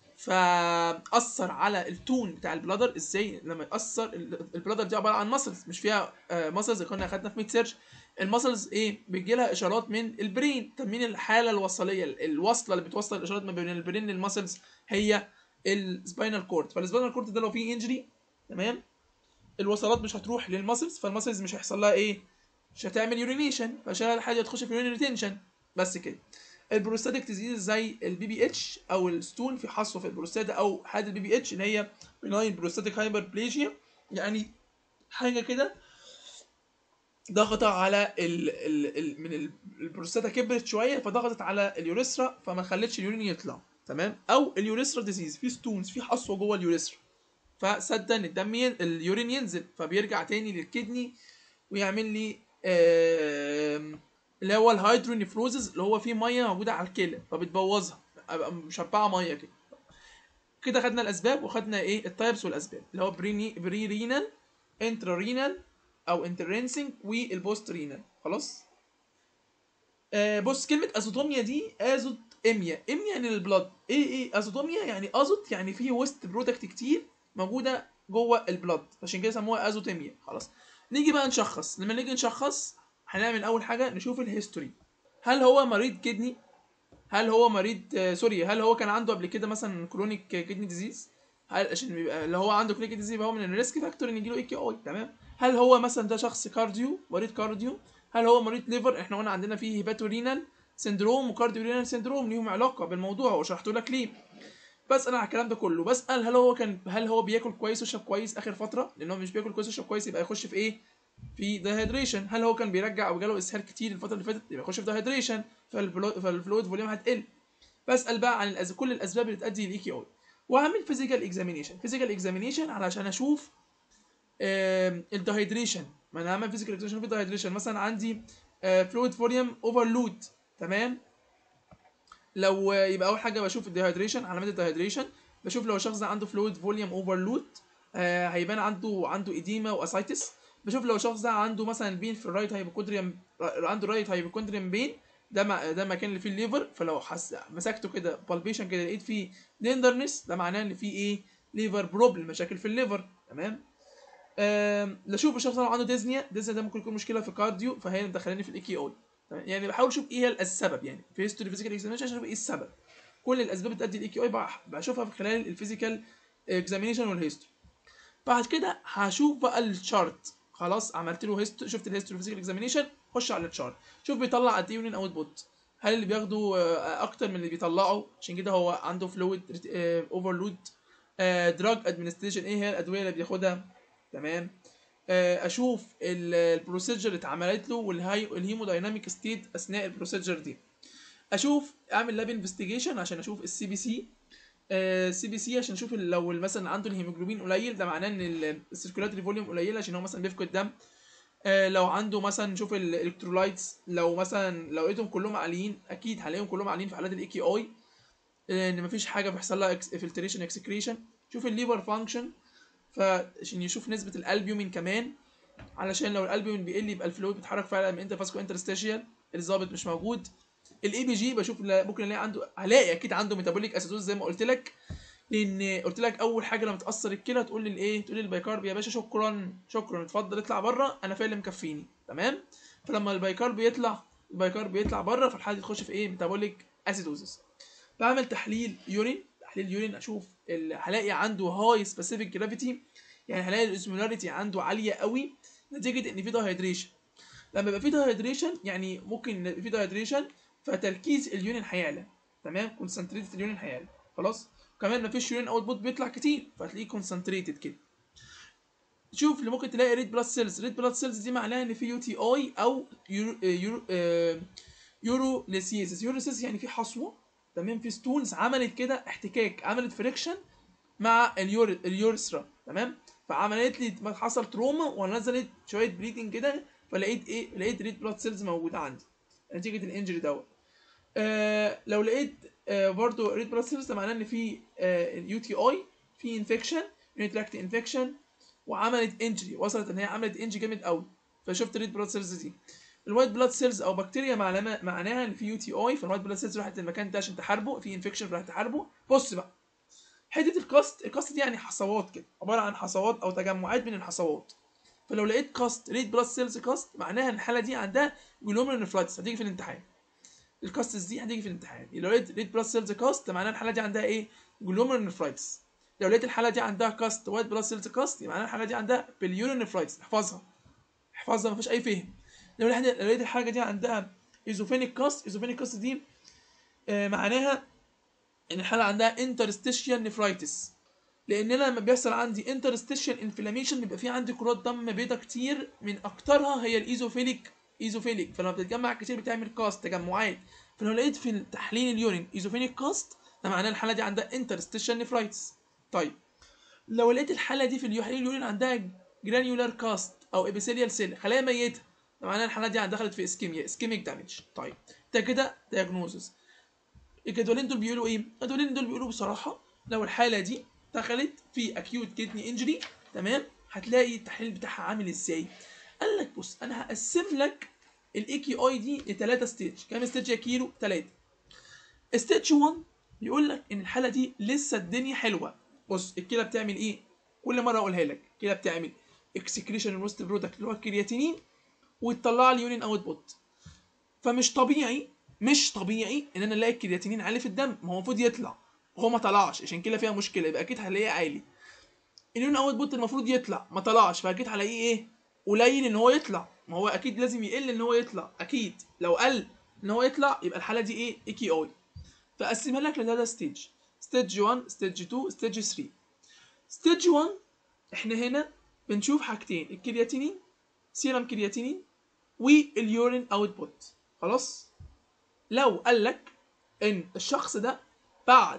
فاثر على التون بتاع البلادر ازاي لما ياثر ال- البلادر دي عباره عن ماسلز مش فيها ماسلز اللي كنا اخدنا في ميد سيرش الماسلز ايه بيجي لها اشارات من البرين طب مين الحاله الوصليه ال- الوصله اللي بتوصل الاشارات ما بين البرين للماسلز هي السباينال كورد فالسباينال كورد ده لو فيه انجري تمام الوصلات مش هتروح للماسلز فالماسلز مش هيحصل لها ايه مش هتعمل يورينيشن فعشان الحاجه تخش في يورين ريتنشن بس كده البروستاتيك ديزيز زي البي بي اتش او الستون في حصوه في البروستاتا او حاله البي بي اتش اللي هي بناين بروستاتيك هايبربليجيا يعني حاجه كده ضغط على ال ال ال من ال- البروستاتا كبرت شويه فضغطت على اليوريثرا فما خلتش اليورين يطلع تمام او اليوريثرا ديزيز في ستونز في حصوه جوه اليوريثرا فسد ان الدم ين... اليورين ينزل فبيرجع تاني للكدني ويعمل لي آم، اللي هو الهيدرونيفروزز اللي هو فيه ميه موجوده على الكلى فبتبوظها ابقى مشبعه ميه كده كده خدنا الاسباب وخدنا ايه التايبس والاسباب اللي هو بري بري رينال انترا رينال او انترنسنج والبوست رينال خلاص آه بص كلمه ازوتوميا دي ازوت اميا اميا يعني البلاد ايه ايه ازوتوميا يعني ازوت يعني فيه ويست برودكت كتير موجوده جوه البلاد عشان كده سموها ازوتيميا خلاص نيجي بقى نشخص لما نيجي نشخص هنعمل اول حاجه نشوف الهيستوري هل هو مريض كدني هل هو مريض آه، سوري هل هو كان عنده قبل كده مثلا كرونيك كدني ديزيز هل عشان بيبقى اللي هو عنده كرونيك ديزيز يبقى هو من الريسك فاكتور ان يجيله اي كي اي تمام هل هو مثلا ده شخص كارديو مريض كارديو هل هو مريض ليفر احنا قلنا عندنا فيه هيباتورينال سندروم وكارديو رينال سندروم ليهم علاقه بالموضوع وشرحت لك ليه بسال على الكلام ده كله بسال هل هو كان هل هو بياكل كويس ويشرب كويس اخر فتره لان هو مش بياكل كويس ويشرب كويس يبقى يخش في ايه في دايهيدريشن هل هو كان بيرجع او جاله اسهال كتير الفتره اللي فاتت يبقى يخش في دايهيدريشن فالفلويد فوليوم هتقل بسال بقى عن الأز... كل الاسباب اللي تؤدي للاي كي اي واعمل فيزيكال اكزامينيشن فيزيكال اكزامينيشن علشان اشوف الدايهيدريشن ما انا هعمل فيزيكال اكزامينيشن في الدايهيدريشن مثلا عندي فلويد فوليوم اوفرلود تمام لو آه، يبقى اول حاجه بشوف الديهايدريشن علامات الديهايدريشن بشوف لو الشخص ده عنده فلويد فوليوم اوفرلود آه هيبان عنده عنده ايديما واسايتس بشوف لو الشخص ده عنده مثلا بين في الرايت هايبوكوندريم عنده رايت هايبوكوندريم بين ده ما ده المكان اللي فيه الليفر فلو حس مسكته كده بالبيشن كده لقيت فيه ديندرنس ده معناه ان فيه ايه ليفر بروبلم مشاكل في الليفر تمام آم، لاشوف الشخص ده عنده ديزنيا ديزنيا ده ممكن يكون مشكله في كارديو فهي اللي مدخلاني في الاي كي اي يعني بحاول اشوف ايه هي السبب يعني في هيستوري فيزيكال اكزامينشن عشان اشوف ايه السبب كل الاسباب اللي بتؤدي الاي كي اي بشوفها في خلال الفيزيكال اكزامينشن والهيستوري بعد كده هشوف بقى الشارت خلاص عملت له هيست... شفت الهيستوري فيزيكال اكزامينشن خش على الشارت شوف بيطلع قد ايه يورين اوت بوت هل اللي بياخده آه، اكتر من اللي بيطلعه عشان كده هو عنده فلويد اوفرلود دراج ادمنستريشن ايه هي الادويه اللي بياخدها تمام آه، اشوف البروسيجر اللي اتعملت له والهاي الهيمودايناميك ستيت اثناء البروسيجر دي اشوف اعمل لاب انفستيجيشن عشان اشوف السي بي سي سي بي سي عشان اشوف ال- لو مثلا عنده الهيموجلوبين قليل ده معناه ان السيركولاتري فوليوم قليل عشان هو مثلا بيفقد دم آه، لو عنده مثلا نشوف الالكترولايتس لو مثلا لو لقيتهم كلهم عاليين اكيد هلاقيهم كلهم عاليين في حالات الاي كي اي ان مفيش حاجه بيحصل لها فلتريشن اكسكريشن شوف الليفر فانكشن فعشان يشوف نسبه الالبيومين كمان علشان لو الالبيومين بيقل يبقى الفلويد بيتحرك فعلا من انتر فاسكو انترستيشيال الظابط مش موجود الاي بي جي بشوف لا- ممكن الاقي عنده هلاقي اكيد عنده ميتابوليك اسيدوز زي ما قلت لك لان قلت لك اول حاجه لما تاثر الكلى تقول لي الايه تقول لي البيكارب يا باشا شكرا شكرا اتفضل اطلع بره انا فعلا مكفيني تمام فلما البيكارب يطلع البيكارب بيطلع بره فالحاله دي تخش في ايه ميتابوليك اسيدوزس بعمل تحليل يورين تحليل يورين اشوف ال- هلاقي عنده هاي سبيسيفيك جرافيتي يعني هلاقي الاسمولاريتي عنده عاليه قوي نتيجه ان في دايهيدريشن لما يبقى في دايهيدريشن يعني ممكن يبقى في دايهيدريشن فتركيز اليورين هيعلى تمام كونسنتريتد اليورين هيعلى خلاص كمان مفيش يورين اوت بوت بيطلع كتير فهتلاقيه كونسنتريتد كده شوف اللي ممكن تلاقي ريد بلاد سيلز ريد بلاد سيلز دي معناها ان في يو تي اي او يورو يورو آه، يورو ليسيسس يورو ليسيسس يعني في حصوه تمام في ستونز عملت كده احتكاك عملت فريكشن مع اليور اليورثرا تمام فعملت لي ما حصل تروما ونزلت شويه بليدنج كده فلقيت ايه لقيت ريد بلاد سيلز موجوده عندي نتيجه الانجري دوت آه لو لقيت آه برضو ريد بلاد سيلز ده معناه ان في يو تي اي في انفكشن يونيتراكت انفكشن وعملت انجري وصلت ان هي عملت انجري جامد قوي فشفت ريد بلاد سيلز دي الوايت بلاد سيلز او بكتيريا معلمه معناها ان في يو تي اي فالوايت بلاد سيلز راحت المكان ده عشان تحاربه في انفكشن راحت تحاربه بص بقى حته الكاست الكاست دي يعني حصوات كده عباره عن حصوات او تجمعات من الحصوات فلو لقيت كاست ريد بلاد سيلز كاست معناها ان الحاله دي عندها جلوميرو نفرايتس هتيجي في الامتحان الكاستس دي هتيجي في الامتحان لو لقيت ريد بلاد سيلز كاست معناها الحاله دي عندها ايه جلوميرو نفرايتس لو لقيت الحاله دي عندها كاست وايت بلاد سيلز كاست يبقى معناها الحاله دي عندها بليورين نفرايتس احفظها احفظها مفيش اي فهم لو لقيت لو لقيت الحاجه دي عندها ايزوفينيك كاست ايزوفينيك كاست دي آه معناها ان الحاله عندها انترستيشيال نفرايتس لان انا لما بيحصل عندي انترستيشيال انفلاميشن بيبقى في عندي كرات دم بيضاء كتير من اكترها هي الايزوفيليك ايزوفيليك فلما بتتجمع كتير بتعمل كاست تجمعات فلو لقيت في تحليل اليورين ايزوفيليك كاست ده معناه الحاله دي عندها انترستيشيال نفرايتس طيب لو لقيت الحاله دي في تحليل اليورين عندها جرانيولار كاست او ابيثيليال سيل خلايا ميته ده معناه الحاله دي دخلت في اسكيميا اسكيميك دامج طيب ده كده دياجنوزس الجدولين دول بيقولوا ايه الجدولين دول بيقولوا بصراحه لو الحاله دي دخلت في اكيوت كدني انجري تمام هتلاقي التحليل بتاعها عامل ازاي قال لك بص انا هقسم لك الاي كي اي دي لثلاثه ستيج كام ستيج يا كيلو ثلاثه ستيج 1 بيقول لك ان الحاله دي لسه الدنيا حلوه بص الكلى بتعمل ايه كل مره اقولها لك الكلى بتعمل اكسكريشن الوست برودكت اللي هو الكرياتينين وتطلع لي يورين اوت بوت فمش طبيعي مش طبيعي ان انا الاقي الكرياتينين عالي في الدم ما هو المفروض يطلع وهو ما طلعش عشان كده فيها مشكله يبقى اكيد هلاقيه عالي اليورين اوت بوت المفروض يطلع ما طلعش فاكيد هلاقيه ايه قليل ان هو يطلع ما هو اكيد لازم يقل ان هو يطلع اكيد لو قل ان هو يطلع يبقى الحاله دي ايه اي كي اي فاقسمها لك لثلاثه ستيج ستيج 1 ستيج 2 ستيج 3 ستيج 1 احنا هنا بنشوف حاجتين الكرياتينين سيرم كرياتينين واليورين اوت بوت خلاص لو قال لك ان الشخص ده بعد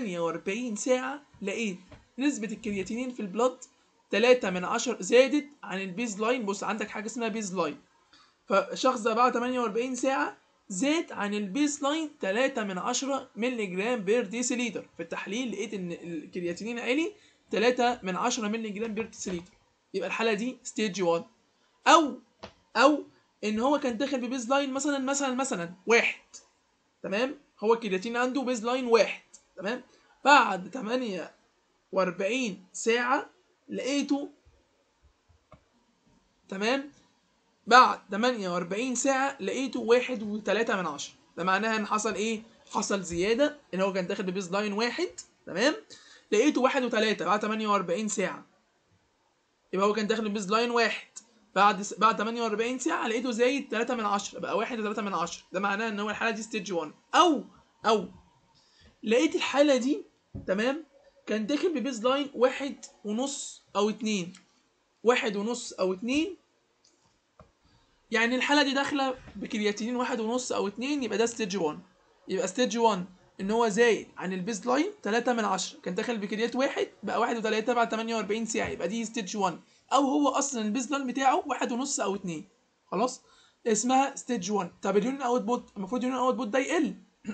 48 ساعة لقيت نسبة الكرياتينين في البلد 3 من 10 زادت عن البيز لاين بص عندك حاجة اسمها بيز لاين فالشخص ده بعد 48 ساعة زاد عن البيز لاين 3 من 10 مللي جرام بير ديسيليتر في التحليل لقيت ان الكرياتينين عالي 3 من 10 مللي جرام بير ديسيليتر يبقى الحالة دي ستيج 1 او او ان هو كان داخل ببيز لاين مثلا مثلا مثلا واحد تمام هو الكرياتين عنده بيز لاين واحد تمام بعد 48 ساعة لقيته تمام بعد 48 ساعة لقيته واحد وتلاتة من عشرة ده معناها ان حصل ايه؟ حصل زيادة ان هو كان داخل ببيز لاين واحد تمام لقيته واحد وتلاتة بعد 48 ساعة يبقى هو كان داخل ببيز لاين واحد بعد بعد 48 ساعة لقيته زايد 3 من 10 بقى 1 و3 من 10 ده معناه ان هو الحالة دي ستيج 1 او او لقيت الحالة دي تمام كان داخل ببيز لاين واحد ونص او اتنين واحد ونص او اتنين يعني الحالة دي داخلة بكرياتينين واحد ونص او اتنين يبقى ده ستيج 1 يبقى ستيج 1 ان هو زايد عن البيز لاين 3 من 10 كان داخل بكريات واحد بقى واحد وتلاتة بعد 48 ساعة يبقى دي ستيج 1 او هو اصلا البيز لاين بتاعه واحد ونص او اتنين خلاص اسمها ستيج 1 طب اليونين اوت بوت المفروض اليونين اوت بوت ده يقل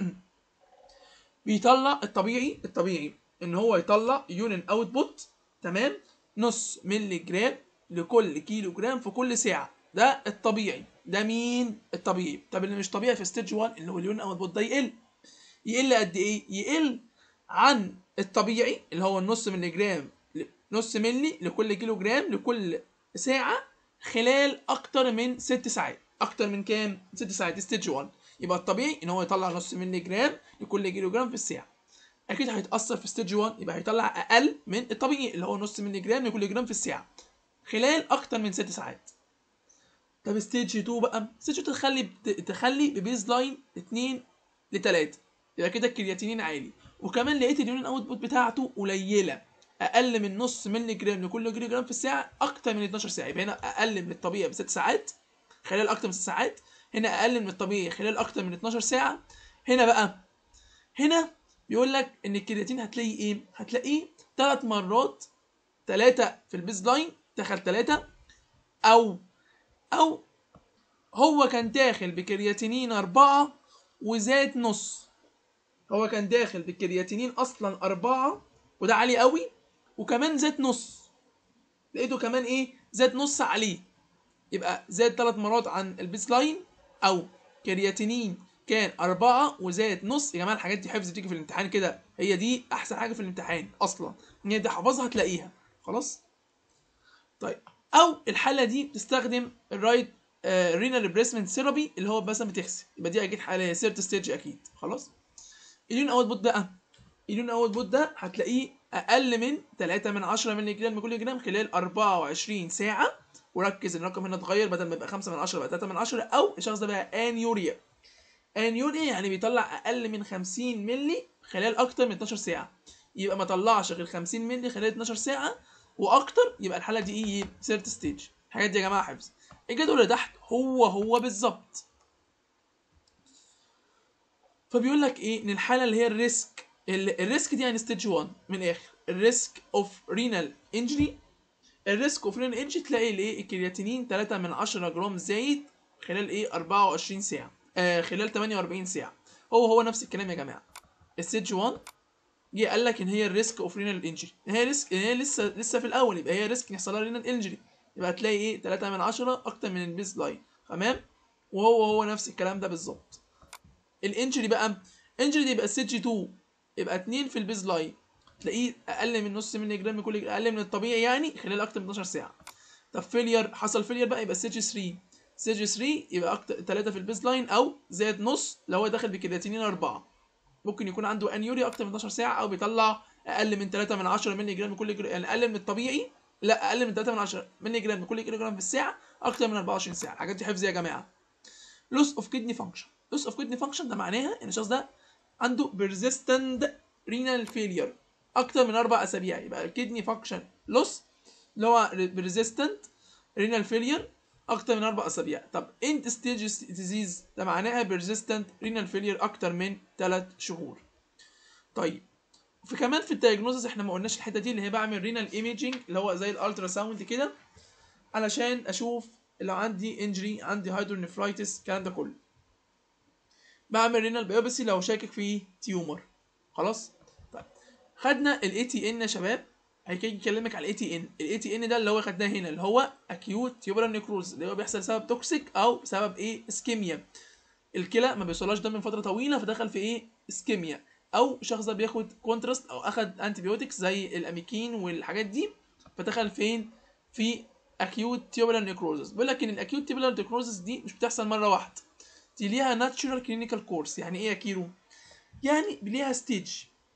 بيطلع الطبيعي الطبيعي ان هو يطلع يونين اوت بوت تمام نص ملي جرام لكل كيلو جرام في كل ساعه ده الطبيعي ده مين الطبيعي طب اللي مش طبيعي في ستيج 1 اللي هو اليونين اوت بوت ده يقل يقل قد ايه يقل عن الطبيعي اللي هو النص ملي جرام نص ملي لكل كيلو جرام لكل ساعه خلال اكتر من ست ساعات اكتر من كام ست ساعات ستيج 1 يبقى الطبيعي ان هو يطلع نص ملي جرام لكل كيلو جرام في الساعه اكيد هيتاثر في ستيج 1 يبقى هيطلع اقل من الطبيعي اللي هو نص ملي جرام لكل جرام في الساعه خلال اكتر من ست ساعات طب ستيج 2 بقى ستيج 2 تخلي تخلي ببيز لاين 2 ل 3 يبقى كده الكرياتينين عالي وكمان لقيت اليونين اوت بوت بتاعته قليله اقل من نص ملي جرام لكل كيلو جرام في الساعه اكتر من 12 ساعه يبقى هنا اقل من الطبيعي بست ساعات خلال اكتر من ست ساعات هنا اقل من الطبيعي خلال اكتر من 12 ساعه هنا بقى هنا بيقول لك ان الكرياتين هتلاقي ايه هتلاقيه ثلاث مرات ثلاثة في البيز لاين دخل ثلاثة او او هو كان داخل بكرياتينين أربعة وزاد نص هو كان داخل بالكرياتينين أصلا أربعة وده عالي قوي وكمان زاد نص لقيته كمان إيه زاد نص عليه يبقى زاد ثلاث مرات عن البيز لاين أو كرياتينين كان أربعة وزاد نص يا جماعة الحاجات دي حفظ بتيجي في الامتحان كده هي دي أحسن حاجة في الامتحان أصلا إن أنت حافظها هتلاقيها خلاص طيب أو الحالة دي بتستخدم الرايت رينال ريبريسمنت ثيرابي اللي هو مثلا بتغسل يبقى دي اكيد حاله سيرت ستيج اكيد خلاص اليون اوت بوت ده اليون اوت بوت ده هتلاقيه اقل من 3 من 10 مللي جرام لكل جرام خلال 24 ساعه وركز ان الرقم هنا اتغير بدل ما يبقى 5 من 10 بقى 3 من 10 او الشخص ده بقى انيوريا انيوريا يعني بيطلع اقل من 50 مللي خلال اكتر من 12 ساعه يبقى ما طلعش غير 50 مللي خلال 12 ساعه واكتر يبقى الحاله دي ايه سيرت ستيج الحاجات دي يا جماعه حفظ الجدول اللي تحت هو هو بالظبط فبيقول لك ايه ان الحاله اللي هي الريسك الريسك دي يعني ستيج 1 من الاخر الريسك اوف رينال انجري الريسك اوف رينال انجري تلاقي الايه الكرياتينين 3 من 10 جرام زايد خلال ايه 24 ساعه آه خلال 48 ساعه هو هو نفس الكلام يا جماعه الستيج 1 جه قال لك ان هي الريسك اوف رينال انجري هي ريسك هي لسه لسه في الاول يبقى هي ريسك يحصل لها رينال انجري يبقى هتلاقي ايه 3 من 10 اكتر من البيز لاين تمام وهو هو نفس الكلام ده بالظبط الانجري بقى انجري دي يبقى ستيج 2 يبقى 2 في البيز لاين تلاقيه اقل من نص مللي جرام كل اقل من الطبيعي يعني خلال اكتر من 12 ساعه طب فيلير حصل فيلير بقى يبقى ستيج 3 ستيج 3 يبقى اكتر 3 في البيز لاين او زاد نص لو هو داخل بكرياتينين 4 ممكن يكون عنده انيوريا اكتر من 12 ساعه او بيطلع اقل من 3 من 10 مللي جرام كل جرام يعني اقل من الطبيعي لا اقل من 3 من 10 مللي جرام لكل كيلو جرام في الساعه اكتر من 24 ساعه الحاجات دي حفظ يا جماعه لوس اوف كدني فانكشن لوس اوف كدني فانكشن ده معناها ان الشخص ده عنده بيرزيستنت رينال فيلير اكتر من اربع اسابيع يبقى الكدني فانكشن لوس اللي هو بيرزيستنت رينال فيلير اكتر من اربع اسابيع طب انت ستيج ديزيز ده معناها بيرزيستنت رينال فيلير اكتر من 3 شهور طيب في كمان في الدايجنوزس احنا ما قلناش الحته دي اللي هي بعمل رينال ايميجينج اللي هو زي الالترا ساوند كده علشان اشوف لو عندي انجري عندي هايدرونيفرايتس الكلام ده كله بعمل رينال بايوبسي لو شاكك في تيومر خلاص طيب خدنا الاي تي ان يا شباب هيجي يكلمك على الاي تي ان الاي تي ان ده اللي هو خدناه هنا اللي هو اكيوت تيوبرال نيكروز اللي هو بيحصل بسبب توكسيك او بسبب ايه اسكيميا الكلى ما بيوصلهاش دم من فتره طويله فدخل في ايه اسكيميا او الشخص ده بياخد كونتراست او اخد انتي بيوتكس زي الاميكين والحاجات دي فدخل فين في اكيوت تيوبولار نيكروزس بيقول لك ان الاكيوت تيوبولار نيكروزس دي مش بتحصل مره واحده دي ليها ناتشورال كلينيكال كورس يعني ايه يا كيرو يعني ليها ستيج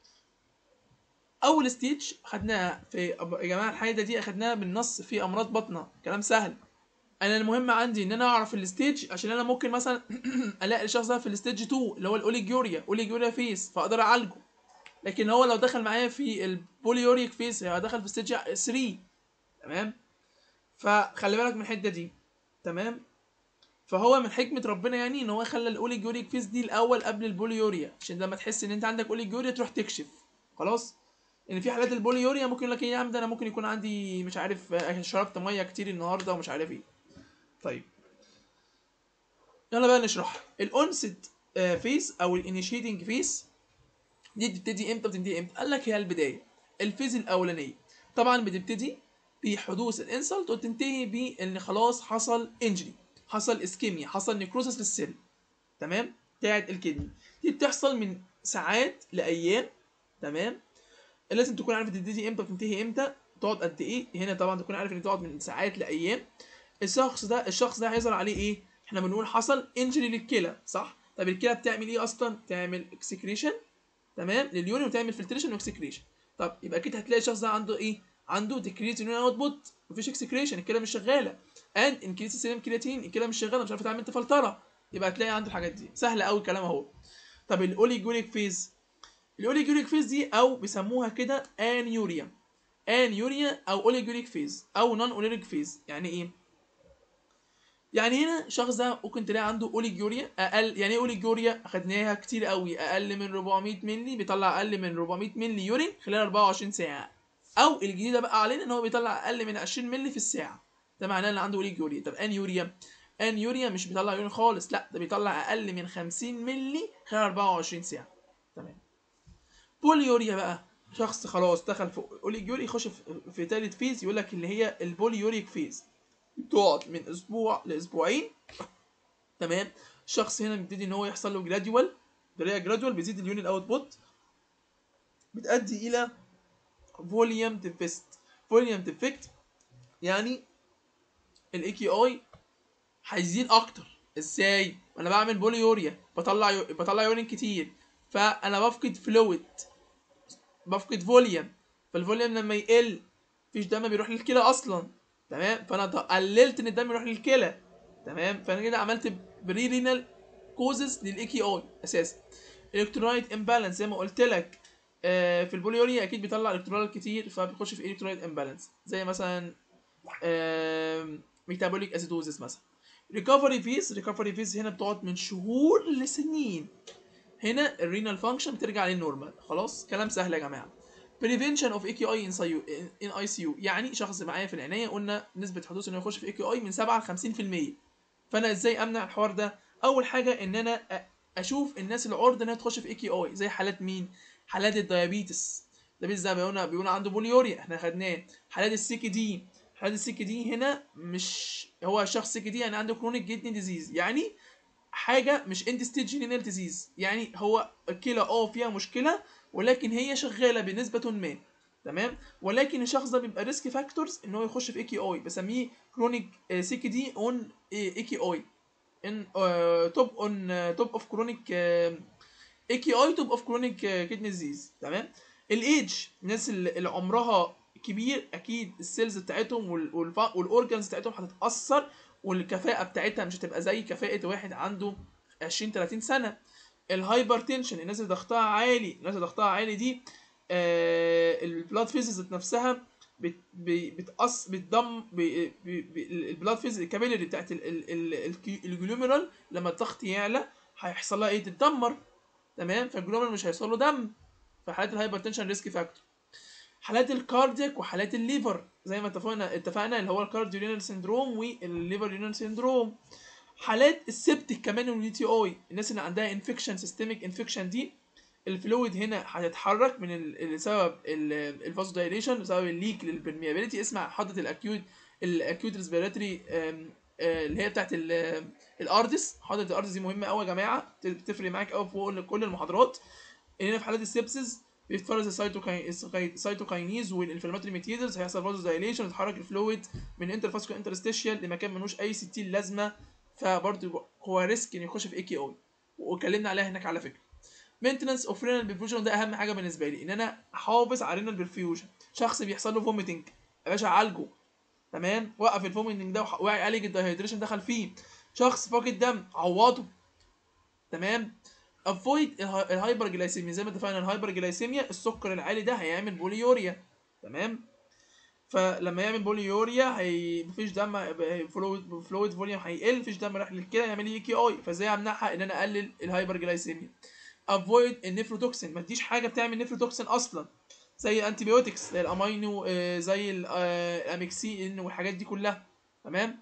اول ستيج خدناها في يا جماعه الحاجه دي اخدناها بالنص في امراض بطنه كلام سهل انا المهم عندي ان انا اعرف الستيج عشان انا ممكن مثلا الاقي الشخص ده في الستيج 2 اللي هو الاوليجوريا اوليجوريا فيس فاقدر اعالجه لكن هو لو دخل معايا في البوليوريك فيز هو دخل في ستيج 3 تمام فخلي بالك من الحته دي تمام فهو من حكمه ربنا يعني ان هو خلى الاوليجوريك فيز دي الاول قبل البوليوريا عشان لما تحس ان انت عندك اوليجوريا تروح تكشف خلاص ان في حالات البوليوريا ممكن يقول لك ايه يا عم ده انا ممكن يكون عندي مش عارف آه، شربت ميه كتير النهارده ومش عارف ايه طيب يلا بقى نشرح الاونست فيز او الانيشيتنج فيز دي بتبتدي امتى بتنتهي امتى قال لك هي البدايه الفيز الاولانيه طبعا بتبتدي بحدوث الانسلت وتنتهي بان خلاص حصل انجري حصل اسكيميا حصل نيكروسس للسيل تمام بتاعت الكدني دي بتحصل من ساعات لايام تمام لازم تكون عارف تبتدي امتى وتنتهي امتى تقعد قد ايه هنا طبعا تكون عارف ان تقعد من ساعات لايام الشخص ده الشخص ده هيظهر عليه ايه احنا بنقول حصل انجري للكلى صح طب الكلى بتعمل ايه اصلا تعمل اكسكريشن تمام لليورين وتعمل فلتريشن واكسكريشن طب يبقى اكيد هتلاقي الشخص ده عنده ايه عنده ديكريز يورين اوتبوت مفيش اكسكريشن الكلى مش شغاله اند انكريز سيرم كرياتين الكلى مش شغاله مش عارفه تعمل تفلتره يبقى هتلاقي عنده الحاجات دي سهله قوي الكلام اهو طب الاوليجوريك فيز الاوليجوريك فيز دي او بيسموها كده انيوريا انيوريا او اوليجوريك فيز او نون اوليجوريك فيز يعني ايه يعني هنا الشخص ده ممكن تلاقي عنده اوليجوريا اقل يعني ايه اوليجوريا اخدناها كتير قوي اقل من 400 مللي بيطلع اقل من 400 مللي يورين خلال 24 ساعه او الجديده بقى علينا ان هو بيطلع اقل من 20 مللي في الساعه ده معناه ان عنده اوليجوريا طب انيوريا انيوريا مش بيطلع يورين خالص لا ده بيطلع اقل من 50 مللي خلال 24 ساعه تمام بوليوريا بقى شخص خلاص دخل في اوليجوريا يخش في, في تالت فيز يقول لك اللي هي البوليوريك فيز تقعد من اسبوع لاسبوعين تمام الشخص هنا بيبتدي ان هو يحصل له جراديوال بطريقه جراديوال بيزيد اليونت اوتبوت بتؤدي الى فوليوم ديفيست فوليوم ديفكت يعني الاي كي اي هيزيد اكتر ازاي انا بعمل بوليوريا بطلع يو... بطلع يورين كتير فانا بفقد فلويد بفقد فوليوم فالفوليوم لما يقل مفيش دم بيروح للكلى اصلا تمام فانا قللت ان الدم يروح للكلى تمام فانا كده عملت بري رينال كوزز للاي كي اي اساسا الكترولايت امبالانس زي ما قلت لك آه في البوليوريا اكيد بيطلع الكترولايت كتير فبيخش في الكترولايت امبالانس زي مثلا ميتابوليك اسيدوزس مثلا ريكفري فيز ريكفري فيز هنا بتقعد من شهور لسنين هنا الرينال فانكشن بترجع للنورمال خلاص كلام سهل يا جماعه prevention of AQI in CIU in ICU يعني شخص معايا في العنايه قلنا نسبه حدوث انه يخش في AQI من 7 ل 50% فانا ازاي امنع الحوار ده اول حاجه ان انا اشوف الناس العرضه انها تخش في AQI زي حالات مين حالات الديابيتس ده زي ما قلنا بيقولوا عنده بوليوريا احنا خدناه حالات السيكي دي حالات السيكي دي هنا مش هو شخص سيكي دي يعني عنده كرونيك جيتني ديزيز يعني حاجه مش اند ستيج رينال ديزيز يعني هو الكلى اه فيها مشكله ولكن هي شغاله بنسبه ما تمام ولكن الشخص ده بيبقى ريسك فاكتورز ان هو يخش في اي كي اي بسميه كرونيك سي كي دي اون اي كي اي ان توب اون توب اوف كرونيك اي كي اي توب اوف كرونيك كيدني ديزيز تمام الايدج الناس اللي عمرها كبير اكيد السيلز بتاعتهم والاورجنز بتاعتهم هتتاثر والكفاءه بتاعتها مش هتبقى زي كفاءه واحد عنده 20 30 سنه الهايبر تنشن الناس اللي ضغطها عالي الناس اللي ضغطها عالي دي آه البلاد فيزز نفسها بت بتقص بتضم البلاد فيز الكابيلري بتاعت الجلوميرال لما الضغط يعلى هيحصل لها ايه تتدمر تمام فالجلوميرال مش هيحصل له دم في حالات الهايبر تنشن ريسك فاكتور حالات الكاردياك وحالات الليفر زي ما اتفقنا اتفقنا اللي هو الكارديورينال سيندروم والليفر رينال سيندروم حالات السبتك كمان واليو تي اي الناس اللي عندها انفكشن سيستميك انفكشن دي الفلويد هنا هتتحرك من بسبب الفازو دايليشن بسبب الليك للبرميابيليتي اسمع حضرة الاكيوت الاكيوت ريسبيراتوري اللي هي بتاعت الاردس حضرة الاردس دي مهمه قوي يا جماعه بتفرق معاك قوي فوق كل المحاضرات هنا في حالات السبسز بيتفرز السيتوكاينيز والانفلاماتوري ماتيريالز هيحصل فازو دايليشن يتحرك الفلويد من انترفاسكو انترستيشيال لمكان ملوش اي 60 لازمه فبرضه هو ريسك انه يخش في اي كي اي واتكلمنا عليها هناك على فكره مينتنس اوف رينال برفيوجن ده اهم حاجه بالنسبه لي ان انا احافظ على رينال برفيوجن شخص بيحصل له فوميتنج يا باشا عالجه تمام وقف الفوميتنج ده وعالج الدايهيدريشن دخل فيه شخص فاقد دم عوضه تمام افويد الهايبر جلايسيميا زي ما اتفقنا الهايبر جلايسيميا السكر العالي ده هيعمل بوليوريا تمام فلما يعمل بوليوريا هي مفيش دم فلويد فلويد فوليوم هيقل مفيش دم رايح للكلى يعمل لي كي اي فازاي امنعها ان انا اقلل الهايبر جلايسيميا افويد النيفروتوكسين ما تديش حاجه بتعمل نيفروتوكسين اصلا زي الانتيبيوتكس زي الامينو آه، زي ال- آه، الاميكسين والحاجات دي كلها تمام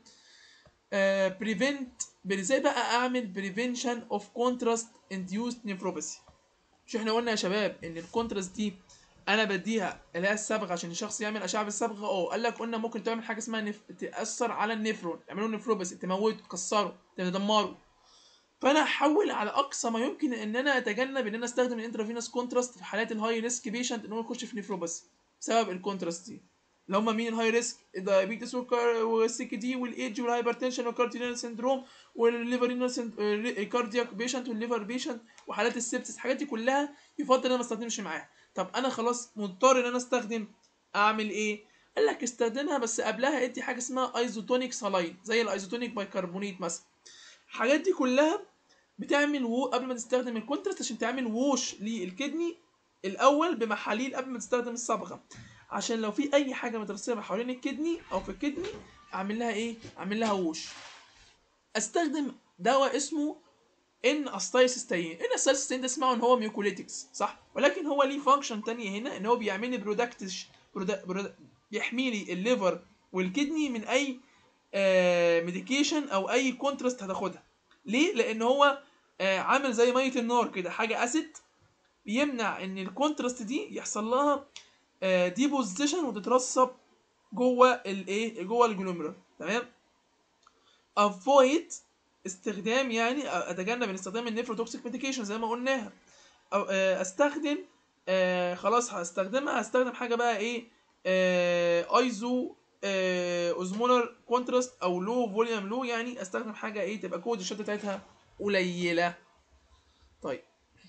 بريفنت ازاي بقى اعمل بريفنشن اوف كونتراست انديوست نيفروباثي مش احنا قلنا يا شباب ان الكونتراست دي انا بديها اللي هي الصبغه عشان الشخص يعمل اشعه بالصبغه اه قال لك قلنا ممكن تعمل حاجه اسمها نف... تاثر على النفرون تعملوا نفروباثي تموته تكسره تدمره فانا هحاول على اقصى ما يمكن ان انا اتجنب ان انا استخدم الانترافينوس كونتراست في حالات الهاي ريسك بيشنت ان هو يخش في نفروباثي بسبب الكونتراست دي اللي هم مين الهاي ريسك الدايابيتس والسي دي والايدج والهايبرتنشن والكاردينال سندروم والليفرينال الكاردياك بيشنت والليفر بيشنت وحالات السبتس الحاجات دي كلها يفضل ان انا ما استخدمش معاها طب انا خلاص مضطر ان انا استخدم اعمل ايه قال لك استخدمها بس قبلها ادي حاجه اسمها ايزوتونيك سالاين زي الايزوتونيك بايكربونيت مثلا الحاجات دي كلها بتعمل وو قبل ما تستخدم الكونتراست عشان تعمل ووش للكدني الاول بمحاليل قبل ما تستخدم الصبغه عشان لو في اي حاجه مترسبه حوالين الكدني او في الكدني اعمل لها ايه اعمل لها ووش استخدم دواء اسمه ان استايسيستين ان استايسيستين ده اسمعوا ان هو ميوكوليتكس صح ولكن هو ليه فانكشن تانية هنا ان هو بيعمل لي برودكتش بيحمي لي الليفر والكدني من اي ميديكيشن او اي كونتراست هتاخدها ليه لان هو آه، عامل زي ميه النار كده حاجه اسيد بيمنع ان الكونتراست دي يحصل لها ديبوزيشن وتترسب جوه الايه جوه الجلوميرال تمام افويد استخدام يعني اتجنب استخدام النيفروتوكسيك ميديكيشن زي ما قلناها أو آه، استخدم آه خلاص هستخدمها هستخدم حاجه بقى ايه آه ايزو آه اوزمولر كونتراست او لو فوليوم لو يعني استخدم حاجه ايه تبقى كود الشده بتاعتها قليله طيب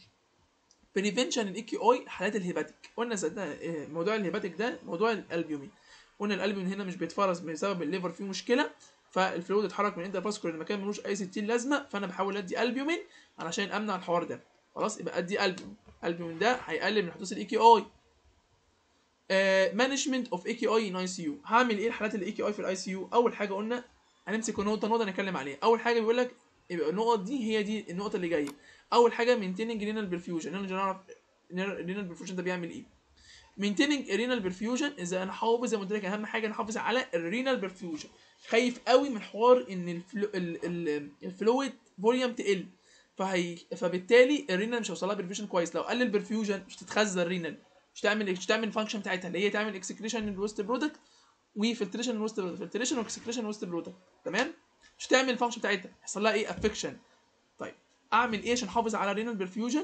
بريفنشن الاي كيو اي حالات الهيباتيك قلنا صدقنا آه، موضوع الهيباتيك ده موضوع الالبيومين قلنا الالبيومين هنا مش بيتفرز بسبب الليفر فيه مشكله فالفلويد اتحرك من انترفاسكولار لمكان ملوش اي 60 لازمه فانا بحاول ادي البيومين علشان امنع الحوار ده خلاص يبقى ادي البيومين البيومين ده هيقلل من حدوث الاي كي اي مانجمنت اوف اي كي اي ان اي سي يو هعمل ايه الحالات الاي كي اي في الاي سي يو اول حاجه قلنا هنمسك نقطه نقطه نتكلم عليها اول حاجه بيقول لك يبقى النقط دي هي دي النقطه اللي جايه اول حاجه مينتيننج رينال برفيوجن انا نعرف رينال برفيوجن ده بيعمل ايه مينتيننج رينال برفيوجن اذا انا حافظ زي ما قلت لك اهم حاجه نحافظ على الرينال برفيوجن خايف قوي من حوار ان الفلو ال- ال- الفلويد فوليوم تقل فهي فبالتالي الرينال مش هيوصلها برفيوجن كويس لو قلل برفيوجن مش تتخزن الرينال مش تعمل مش تعمل الفانكشن بتاعتها اللي هي تعمل اكسكريشن للويست برودكت وفلتريشن للويست برودكت فلتريشن واكسكريشن للويست برودكت تمام مش تعمل الفانكشن بتاعتها يحصل لها ايه افكشن طيب اعمل ايه عشان احافظ على الرينال برفيوجن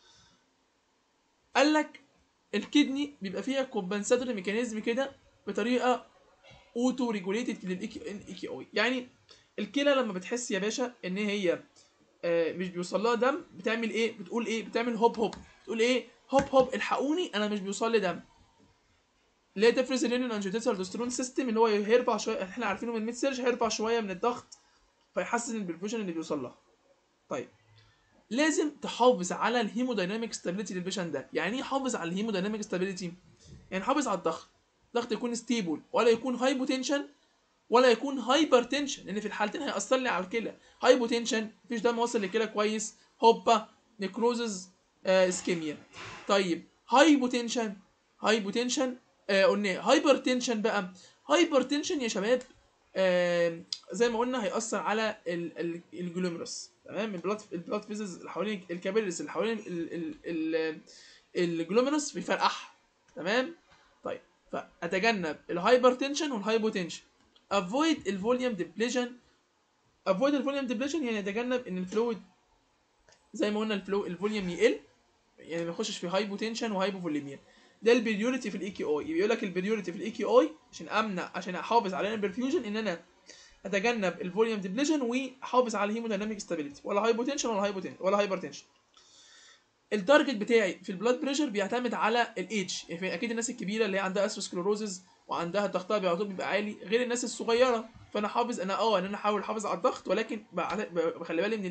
قال لك الكدني بيبقى فيها كومبنساتوري ميكانيزم كده بطريقه اوتو ريجوليتد للاي كي اي يعني الكلى لما بتحس يا باشا ان هي آه، مش بيوصل لها دم بتعمل ايه بتقول ايه بتعمل هوب هوب بتقول ايه هوب هوب الحقوني انا مش بيوصل لي دم اللي هي تفرز الرينين انجيوتنسين الدوسترون سيستم اللي هو هيرفع شويه احنا عارفينه من الميد سيرج هيرفع شويه من الضغط فيحسن البرفيوجن اللي بيوصل لها طيب لازم تحافظ على الهيمودايناميك ستابيليتي للبيشن ده يعني ايه حافظ على الهيمودايناميك ستابيليتي يعني حافظ على الضغط الضغط يكون ستيبل ولا يكون هايبوتنشن ولا يكون هايبر تنشن لان في الحالتين هيأثر لي على الكلى هايبوتنشن مفيش دم واصل للكلى كويس هوبا نيكروزز آه اسكيميا طيب هايبوتنشن هايبوتنشن آه قلنا هايبر تنشن بقى هايبر تنشن يا شباب آه زي ما قلنا هيأثر على ال- ال- الجلوميروس تمام البلاد البلاد فيزز اللي حوالين الكابيلز اللي حوالين ال- ال- ال- الجلوميروس بيفرقعها تمام طيب فاتجنب الهايبر تنشن والهايبوتنشن افويد الفوليوم ديبليشن افويد الفوليوم ديبليشن يعني اتجنب ان الفلويد زي ما قلنا الفلو الفوليوم يقل يعني ما يخشش في هايبوتنشن وهايبوفوليميا ده البريوريتي في الاي كي اي بيقول لك البريوريتي في الاي كي اي عشان امنع عشان احافظ على البرفيوجن ان انا اتجنب الفوليوم ديبليشن واحافظ على الهيمودايناميك ستابيليتي ولا هايبوتنشن ولا هايبوتنشن ولا هايبرتنشن التارجت بتاعي في البلاد بريشر بيعتمد على الايدج يعني اكيد الناس الكبيره اللي هي عندها اسروسكلوروزز وعندها ضغطها على طول بيبقى عالي غير الناس الصغيره فانا حافظ انا اه ان انا احاول احافظ على الضغط ولكن بعت- بخلي بالي من الايدج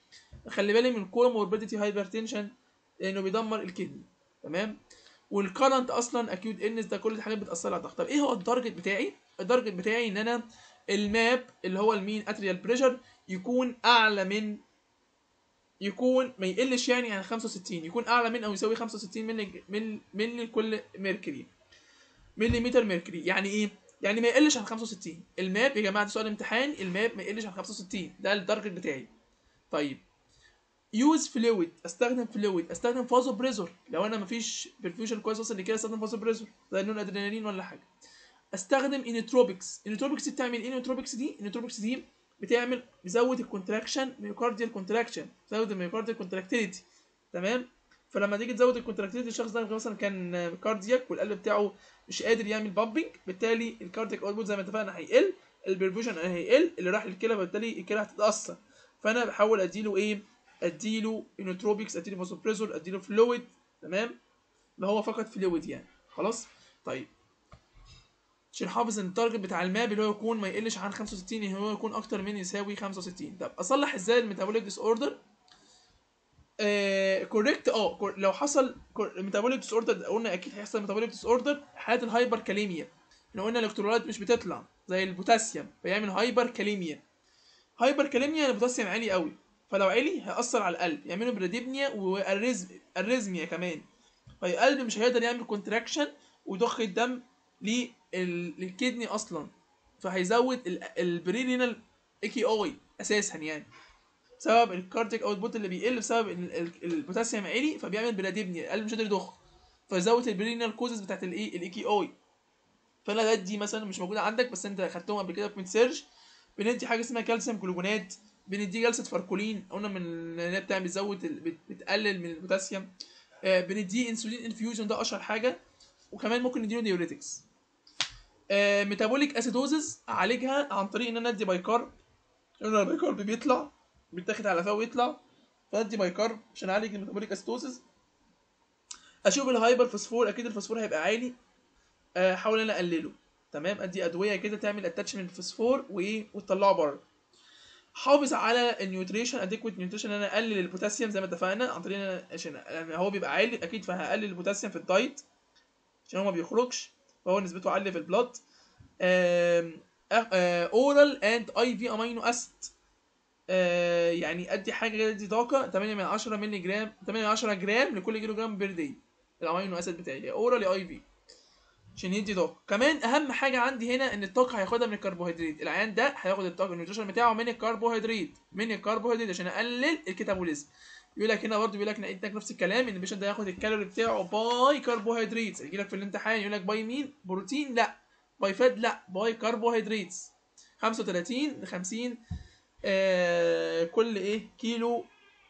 خلي بالي من كوموربيديتي هايبرتنشن لانه بيدمر الكدني تمام والكرنت اصلا اكيوت انس ده كل الحاجات بتاثر على الضغط طب ايه هو التارجت بتاعي التارجت بتاعي ان انا الماب اللي هو المين اتريال بريشر يكون اعلى من يكون ما يقلش يعني عن 65 يكون اعلى من او يساوي 65 ملي ملي ملي لكل ميركوري ملي متر ميركوري يعني ايه يعني ما يقلش عن 65 الماب يا جماعه ده سؤال امتحان الماب ما يقلش عن 65 ده التارجت بتاعي طيب يوز فلويد استخدم فلويد استخدم فازو بريزور لو انا مفيش برفيوجن كويس وصل لكده استخدم فازو بريزور زي نون ادرينالين ولا حاجه استخدم انوتروبكس انوتروبكس بتعمل ايه انوتروبكس دي انوتروبكس دي بتعمل بيزود الكونتراكشن ميوكارديال كونتراكشن بيزود الميوكارديال كونتراكتيليتي تمام فلما تيجي تزود الكونتراكتيليتي الشخص ده مثلا كان كاردياك والقلب بتاعه مش قادر يعمل بامبنج بالتالي الكاردياك اوتبوت زي ما اتفقنا هيقل البرفيوجن هيقل اللي راح للكلى بالتالي الكلى هتتاثر فانا بحاول اديله ايه اديله انوتروبكس اديله فازوبريزور اديله فلويد تمام اللي هو فقط فلويد يعني خلاص طيب عشان حافظ ان التارجت بتاع الماب اللي هو يكون ما يقلش عن 65 يعني هو يكون اكتر من يساوي 65 طب اصلح ازاي الميتابوليك ديس اوردر كوريكت اه كور- لو حصل ميتابوليك ديس اوردر قلنا اكيد هيحصل ميتابوليك ديس اوردر حالات الهايبر كاليميا احنا قلنا الالكترولايت مش بتطلع زي البوتاسيوم فيعمل هايبر كاليميا هايبر كاليميا البوتاسيوم عالي قوي فلو عالي هيأثر على القلب يعملوا براديبنيا والريزميا كمان فالقلب مش هيقدر يعمل كونتراكشن ويضخ الدم لل- للكدني اصلا فهيزود ال- البرينال اي اي اساسا يعني بسبب الكارديك اوتبوت اللي بيقل بسبب ان ال- البوتاسيوم عالي فبيعمل براديبنيا القلب مش قادر يضخ فيزود البرينال كوزز بتاعت الايه الاي اي فانا دي مثلا مش موجوده عندك بس انت خدتهم قبل كده في سيرش بندي حاجه اسمها كالسيوم جلوكونات بندي جلسه فاركولين قلنا من ان هي بتعمل بتزود ال- بت- بتقلل من البوتاسيوم آه، بنديه انسولين انفيوجن ده اشهر حاجه وكمان ممكن نديله ديوريتكس ميتابوليك اسيدوزز اعالجها عن طريق ان انا ادي بايكارب قلنا البايكارب بيطلع بيتاخد على فاه ويطلع فادي بايكارب عشان اعالج الميتابوليك اسيدوزز اشوف الهايبر فوسفور اكيد الفوسفور هيبقى عالي آه، احاول ان انا اقلله تمام ادي ادويه كده تعمل اتاتشمنت الفوسفور وايه وتطلعه بره حافظ على النيوتريشن اديكويت نيوتريشن ان انا اقلل البوتاسيوم زي ما اتفقنا عن طريق إن أنا- عشان يعني هو بيبقى عالي اكيد فهقلل البوتاسيوم في الدايت عشان هو ما بيخرجش فهو نسبته عاليه في البلاد اورال اند اي في امينو اسيد يعني ادي حاجه كده تدي طاقه 8 من 10 مللي جرام 8 من 10 جرام لكل كيلو جرام بير داي الامينو اسيد بتاعي يا اورال يا اي في عشان يدي طاقه كمان اهم حاجه عندي هنا ان الطاقه هياخدها من الكربوهيدرات العيان ده هياخد الطاقه النيوتريشن بتاعه من الكربوهيدرات من الكربوهيدرات عشان اقلل الكيتابوليزم يقول لك هنا برضه بيقول لك نقيت نفس الكلام ان البيشنت ده ياخد الكالوري بتاعه باي كربوهيدرات يجي لك في الامتحان يقول لك باي مين بروتين لا باي فات لا باي كربوهيدرات 35 ل 50 آه كل ايه كيلو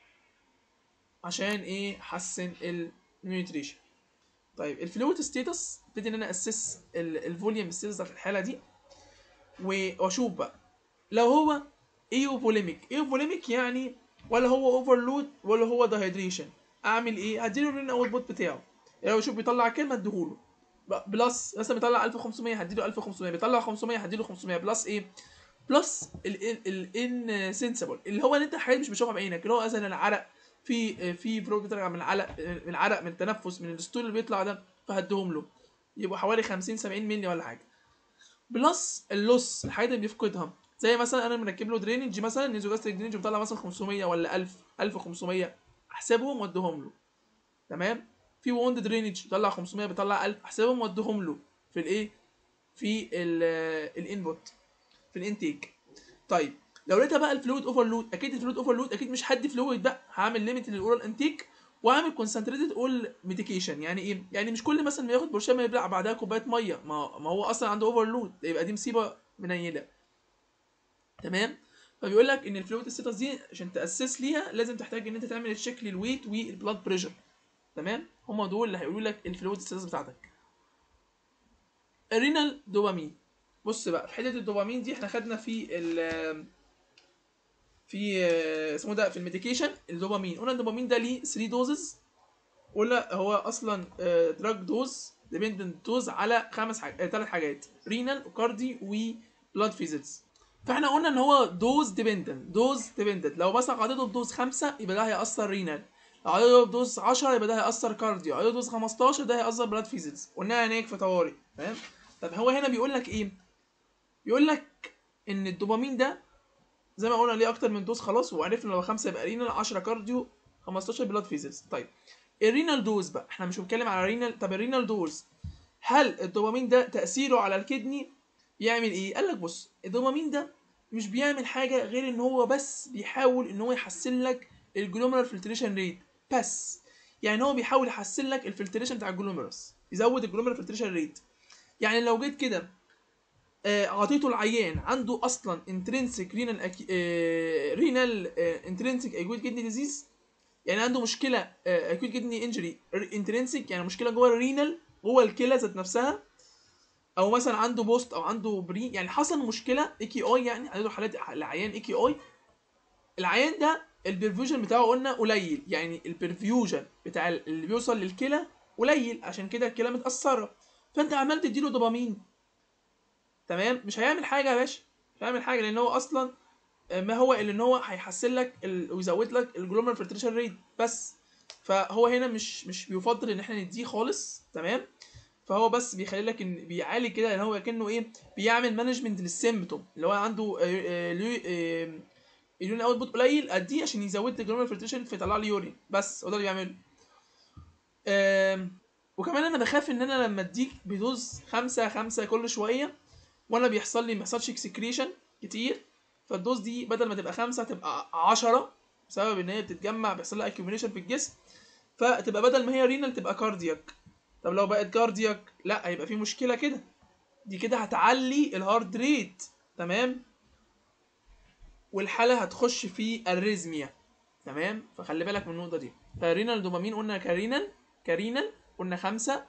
عشان ايه حسن النيوتريشن طيب الفلويد ستيتس ابتدي ان انا اسس الفوليوم ستيتس في الحاله دي و- واشوف بقى لو هو ايوفوليميك ايوفوليميك يعني ولا هو اوفرلود ولا هو دهيدريشن اعمل ايه هديله الرين اوتبوت بتاعه يعني لو اشوف بيطلع كام هديهوله ب- بلس مثلا بيطلع 1500 هديله 1500 بيطلع 500 هديله 500 بلس ايه بلس الانسنسبل اللي هو ان انت حاجات مش بتشوفها بعينك اللي هو مثلا العرق في في برود بترجع من العرق من العرق من التنفس من الستول اللي بيطلع ده فهديهم له يبقوا حوالي 50 70 مللي ولا حاجه بلس اللوس الحاجات اللي بيفقدها زي مثلا انا مركب له درينج مثلا نيزوجاستريك درينج بيطلع مثلا 500 ولا 1000 1500 احسبهم واديهم له تمام في ووند درينج بيطلع 500 بيطلع 1000 احسبهم واديهم له في الايه في الانبوت في الانتيك طيب لو لقيتها بقى الفلويد اوفرلود اكيد الفلويد اوفرلود اكيد مش هدي فلويد بقى هعمل ليميت للاورال انتيك واعمل كونسنتريتد اول ميديكيشن يعني ايه يعني مش كل مثلا ما ياخد برشام يبلع بعدها كوبايه ميه ما, ما هو اصلا عنده اوفرلود يبقى دي مصيبه منيله تمام فبيقول لك ان الفلويد ستاتس دي عشان تاسس ليها لازم تحتاج ان انت تعمل تشيك للويت والبلاد بريشر تمام هما دول اللي هيقولوا لك الفلويد ستاتس بتاعتك الرينال دوبامين بص بقى في حته الدوبامين دي احنا خدنا في ال في آه، اسمه ده في الميديكيشن الدوبامين قلنا الدوبامين ده ليه 3 دوزز قلنا هو اصلا دراج دوز ديبندنت دوز على خمس حاجات ثلاث حاجات رينال وكاردي وبلاد فيزلز فاحنا قلنا ان هو دوز ديبندنت دوز ديبندنت لو مثلا عدده بدوز خمسة يبقى ده هيأثر رينال لو عدده بدوز 10 يبقى ده هيأثر كارديو عدده بدوز 15 ده هيأثر بلاد فيزيكس قلناها هناك في طوارئ فاهم طب هو هنا بيقول لك ايه بيقول لك ان الدوبامين ده زي ما قلنا ليه اكتر من دوز خلاص وعرفنا لو 5 يبقى رينال 10 كارديو 15 بلاد فيزيكس طيب الرينال دوز بقى احنا مش بنتكلم على رينال طب الرينال دوز هل الدوبامين ده تأثيره على الكدني بيعمل ايه قال لك بص الدوبامين ده مش بيعمل حاجه غير ان هو بس بيحاول ان هو يحسن لك الجلوميرال فلتريشن ريت بس يعني هو بيحاول يحسن لك الفلتريشن بتاع الجلوميرس يزود الجلوميرال فلتريشن ريت يعني لو جيت كده آه، اعطيته العيان عنده اصلا انترنسك رينال أكي... آه، رينال انترنسك اكيوت كدني ديزيز يعني عنده مشكله اكيوت كدني انجري انترنسك يعني مشكله جوه الرينال جوه الكلى ذات نفسها او مثلا عنده بوست او عنده بري يعني حصل مشكله اي كي اي يعني عنده حالات العيان اي كي اي العيان ده البرفيوجن بتاعه قلنا قليل يعني البرفيوجن بتاع اللي بيوصل للكلى قليل عشان كده الكلى متاثره فانت عمال تديله دوبامين تمام مش هيعمل حاجه يا باشا مش هيعمل حاجه لان هو اصلا ما هو الا ان هو هيحسن لك ال... ويزود لك الجلوميرال فلتريشن ريت بس فهو هنا مش مش بيفضل ان احنا نديه خالص تمام فهو بس بيخلي لك ان بيعالج كده ان هو كانه ايه بيعمل مانجمنت للسيمبتوم اللي هو عنده اليورين اوت بوت قليل اديه عشان يزود لي الجلوميرال فلتريشن فيطلع لي يورين بس هو ده اللي بيعمله آم، وكمان انا بخاف ان انا لما اديك بدوز خمسة خمسة كل شوية وانا بيحصل لي ما يحصلش اكسكريشن كتير فالدوز دي بدل ما تبقى خمسة تبقى عشرة بسبب ان هي بتتجمع بيحصل لها اكيوميليشن في الجسم فتبقى بدل ما هي رينال تبقى كاردياك طب لو بقت كاردياك لا هيبقى في مشكله كده دي كده هتعلي الهارد ريت تمام والحاله هتخش في الريزميا تمام فخلي بالك من النقطه دي فرينال دوبامين قلنا كرينال كرينال قلنا خمسة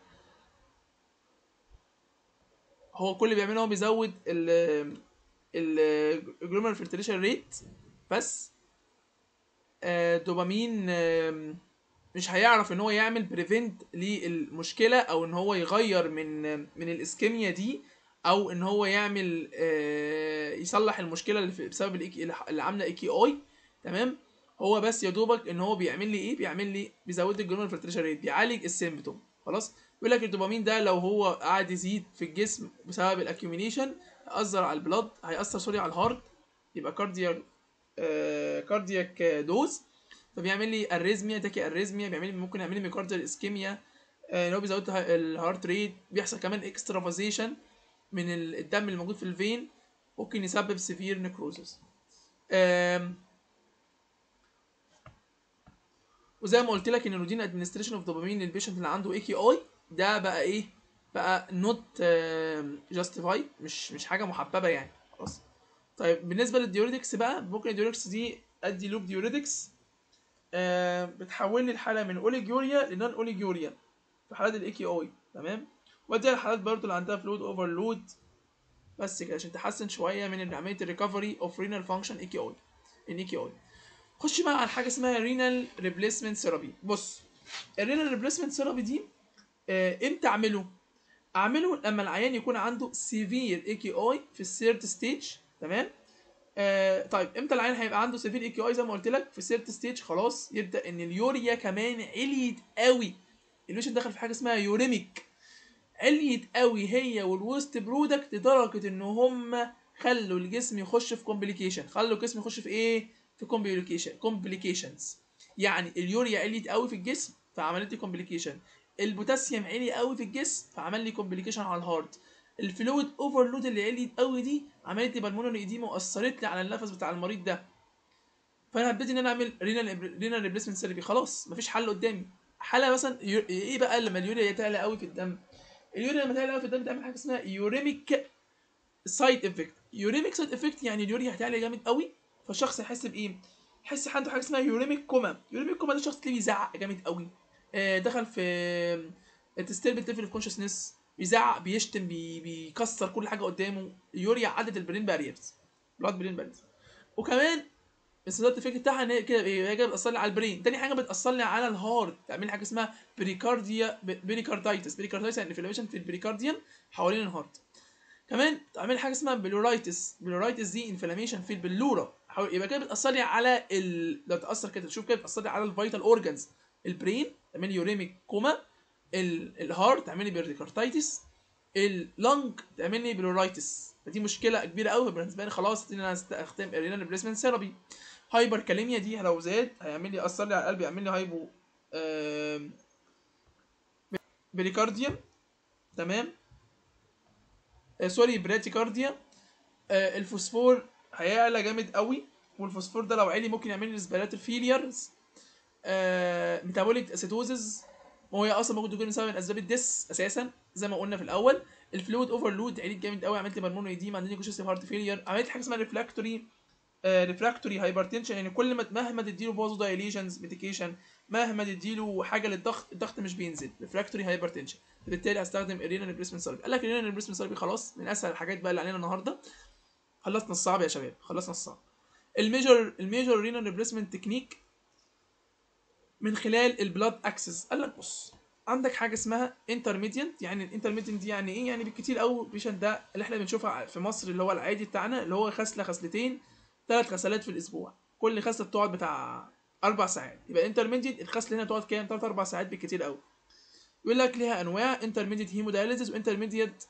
هو كل اللي بيعمله هو بيزود ال الجلوميرال فلتريشن ريت بس آه، دوبامين آم، مش هيعرف ان هو يعمل بريفنت للمشكله او ان هو يغير من من الاسكيميا دي او ان هو يعمل آه، يصلح المشكله اللي في- بسبب الإيكي اللي عامله اي كي اي تمام هو بس يا دوبك ان هو بيعمل لي ايه بيعمل لي بيزود لي الجلوميرال فلتريشن ريت بيعالج السيمبتوم خلاص بيقول لك الدوبامين ده لو هو قاعد يزيد في الجسم بسبب الاكيومينيشن هيأثر على البلاد هيأثر سوري على الهارت يبقى كاردياك آه كاردياك دوز فبيعمل لي اريزميا تاكي اريزميا بيعمل لي ممكن يعمل لي ميوكارديال اسكيميا ان هو بيزود ه- الهارت ريت بيحصل كمان اكسترافازيشن من ال- الدم اللي موجود في الفين ممكن يسبب سيفير نيكروزس وزي ما قلت لك ان الروتين ادمنستريشن اوف دوبامين للبيشنت اللي عنده اي كي اي ده بقى ايه بقى نوت جاستيفاي مش مش حاجه محببه يعني خلاص طيب بالنسبه للديوريتكس بقى ممكن الديوريتكس دي ادي لوب ديوريتكس آه بتحول لي الحاله من اوليجوريا لنون اوليجوريا في حالات الاي كي اي تمام ودي الحالات برضو اللي عندها فلويد اوفرلود بس كده عشان تحسن شويه من عمليه الريكفري اوف رينال فانكشن اي كي اي ان اي كي اي خش بقى على حاجه اسمها رينال ريبليسمنت ثيرابي بص الرينال ريبليسمنت ثيرابي دي آه امتى اعمله اعمله لما العيان يكون عنده سيفير اي كي اي في الثيرد ستيج تمام آه طيب امتى العيان هيبقى عنده سيفير اي كي اي زي ما قلت لك في الثيرد ستيج خلاص يبدا ان اليوريا كمان عليت قوي البيشنت دخل في حاجه اسمها يوريميك عليت قوي هي والوست برودكت لدرجه ان هم خلوا الجسم يخش في كومبليكيشن خلوا الجسم يخش في ايه في كومبليكيشن كومبليكيشنز يعني اليوريا عليت قوي في الجسم فعملت لي كومبليكيشن البوتاسيوم عالي قوي في الجسم فعمل لي كومبليكيشن على الهارت الفلويد اوفرلود اللي عليت قوي دي عملت لي بالمونري ايديما واثرت لي على النفس بتاع المريض ده فانا حبيت ان انا اعمل رينال رينال ريبليسمنت ثيرابي خلاص مفيش حل قدامي حاله مثلا يو- ايه بقى لما اليوريا تعلى قوي في الدم اليوريا لما تعلى قوي في الدم تعمل حاجه اسمها يوريميك سايد افكت يوريميك سايد افكت يعني اليوريا هتعلى جامد قوي فالشخص هيحس بايه يحس عنده حاجه اسمها يوريميك كوما يوريميك كوما ده شخص تلاقيه بيزعق جامد قوي آه، دخل في تستيربل ليفل اوف كونشسنس بيزعق بيشتم بي... بيكسر كل حاجه قدامه اليوريا عدت البرين باريرز بلاد برين باريرز وكمان السيدات افكت بتاعها ان هي كده هي جايه بتاثر لي على البرين تاني حاجه بتاثر لي على الهارت تعمل لي حاجه اسمها بريكارديا بريكاردايتس بريكاردايتس يعني انفلاميشن في البريكارديوم حوالين الهارت كمان تعمل حاجه اسمها بلورايتس بلورايتس دي انفلاميشن في البلوره حاول- يبقى كده بتاثر لي على ال... لو تاثر كده تشوف كده بتاثر لي على الفيتال اورجانز البرين تعمل لي يوريميك كوما ال... الهارت تعمل لي بيرديكارتايتس اللنج تعمل لي بلورايتس فدي مشكله كبيره قوي بالنسبه لي خلاص ان انا استخدم رينال ريبليسمنت ثيرابي هايبر كاليميا دي لو زاد هيعمل لي اثر لي على القلب يعمل لي هايبو آم، بريكارديا تمام آه سوري براتيكارديا آه الفوسفور هيعلى جامد قوي والفوسفور ده لو عالي ممكن يعمل لي ريسبيراتور فيليرز آه ميتابوليك اسيتوزز وهو اصلا ممكن تكون سبب من اسباب الدس اساسا زي ما قلنا في الاول الفلويد اوفرلود عليت جامد قوي عملت لي بالمونو ايديما عندي كوشيستيف هارت فيلير عملت حاجه اسمها ريفلاكتوري ريفراكتوري هايبرتنشن يعني كل ما مهما تديله بازو دايليشنز ميديكيشن مهما تديله حاجه للضغط الضغط مش بينزل ريفراكتوري هايبرتنشن فبالتالي هستخدم الرينال ريبليسمنت ثيرابي قال لك الرينال ريبليسمنت ثيرابي خلاص من اسهل الحاجات بقى اللي علينا النهارده خلصنا الصعب يا شباب خلصنا الصعب الميجر الميجر رينال ريبليسمنت تكنيك من خلال البلاد اكسس قال لك بص عندك حاجه اسمها انترميديانت يعني الانترميديانت دي يعني ايه يعني بالكتير قوي بيشن ده اللي احنا بنشوفها في مصر اللي هو العادي بتاعنا اللي هو غسله غسلتين ثلاث غسلات في الاسبوع كل غسله بتقعد بتاع اربع ساعات يبقى انترميديت الغسله هنا تقعد كام ثلاث اربع ساعات بالكتير قوي يقول لك ليها انواع انترميديت هيموداياليزيس وانترميديت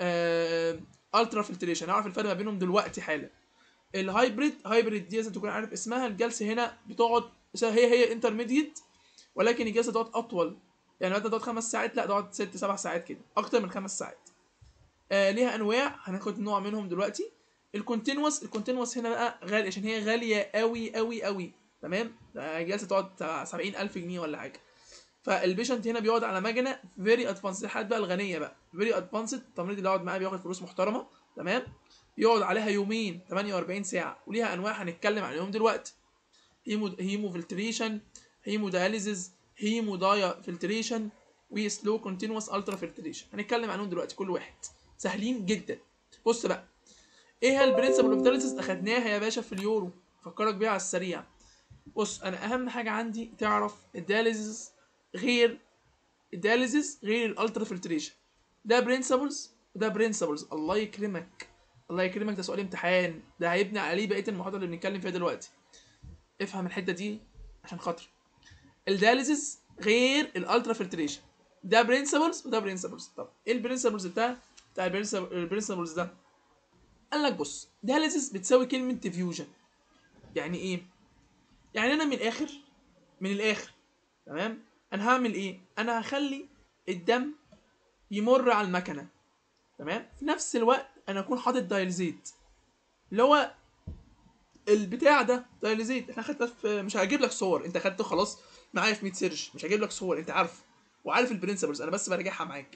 الترا فلتريشن اعرف الفرق ما بينهم دلوقتي حالا الهايبريد هايبريد دي لازم تكون عارف اسمها الجلسه هنا بتقعد هي هي انترميديت ولكن الجلسه تقعد اطول يعني بدل تقعد خمس ساعات لا تقعد ست سبع ساعات كده اكتر من خمس ساعات آه ليها انواع هناخد نوع منهم دلوقتي الكونتينوس الكونتينوس هنا بقى غالي عشان هي غاليه قوي قوي قوي تمام ده جلسه تقعد بتاع 70000 جنيه ولا حاجه فالبيشنت هنا بيقعد على مكنه فيري ادفانسد الحالات بقى الغنيه بقى فيري ادفانسد التمريض اللي يقعد معاه بياخد فلوس محترمه تمام يقعد عليها يومين 48 ساعه وليها انواع هنتكلم عليهم دلوقتي هيمو هيمو فلتريشن هيمو دياليزيز هيمو دايا فلتريشن وسلو كونتينوس الترا فلتريشن هنتكلم عنهم دلوقتي كل واحد سهلين جدا بص بقى ايه هي البرنسبل اوف دياليسيس اخدناها يا باشا في اليورو فكرك بيها على السريع بص انا اهم حاجه عندي تعرف الدياليسيس غير الدياليسيس غير الالترا فلتريشن ده برنسبلز وده برنسبلز الله يكرمك الله يكرمك ده سؤال امتحان ده هيبني عليه بقيه المحاضره اللي بنتكلم فيها دلوقتي افهم الحته دي عشان خاطر الدياليسيس غير الالترا فلتريشن ده برنسبلز وده برنسبلز طب ايه البرنسبلز بتاع بتاع البرنسبلز ده قال لك بص دياليسيس بتساوي كلمه ديفيوجن يعني ايه يعني انا من الاخر من الاخر تمام انا هعمل ايه انا هخلي الدم يمر على المكنه تمام في نفس الوقت انا اكون حاطط دايلزيت اللي هو البتاع ده دايلزيت احنا خدتها في مش هجيب لك صور انت خدته خلاص معايا في 100 سيرش مش هجيب لك صور انت عارف وعارف البرنسبلز انا بس براجعها معاك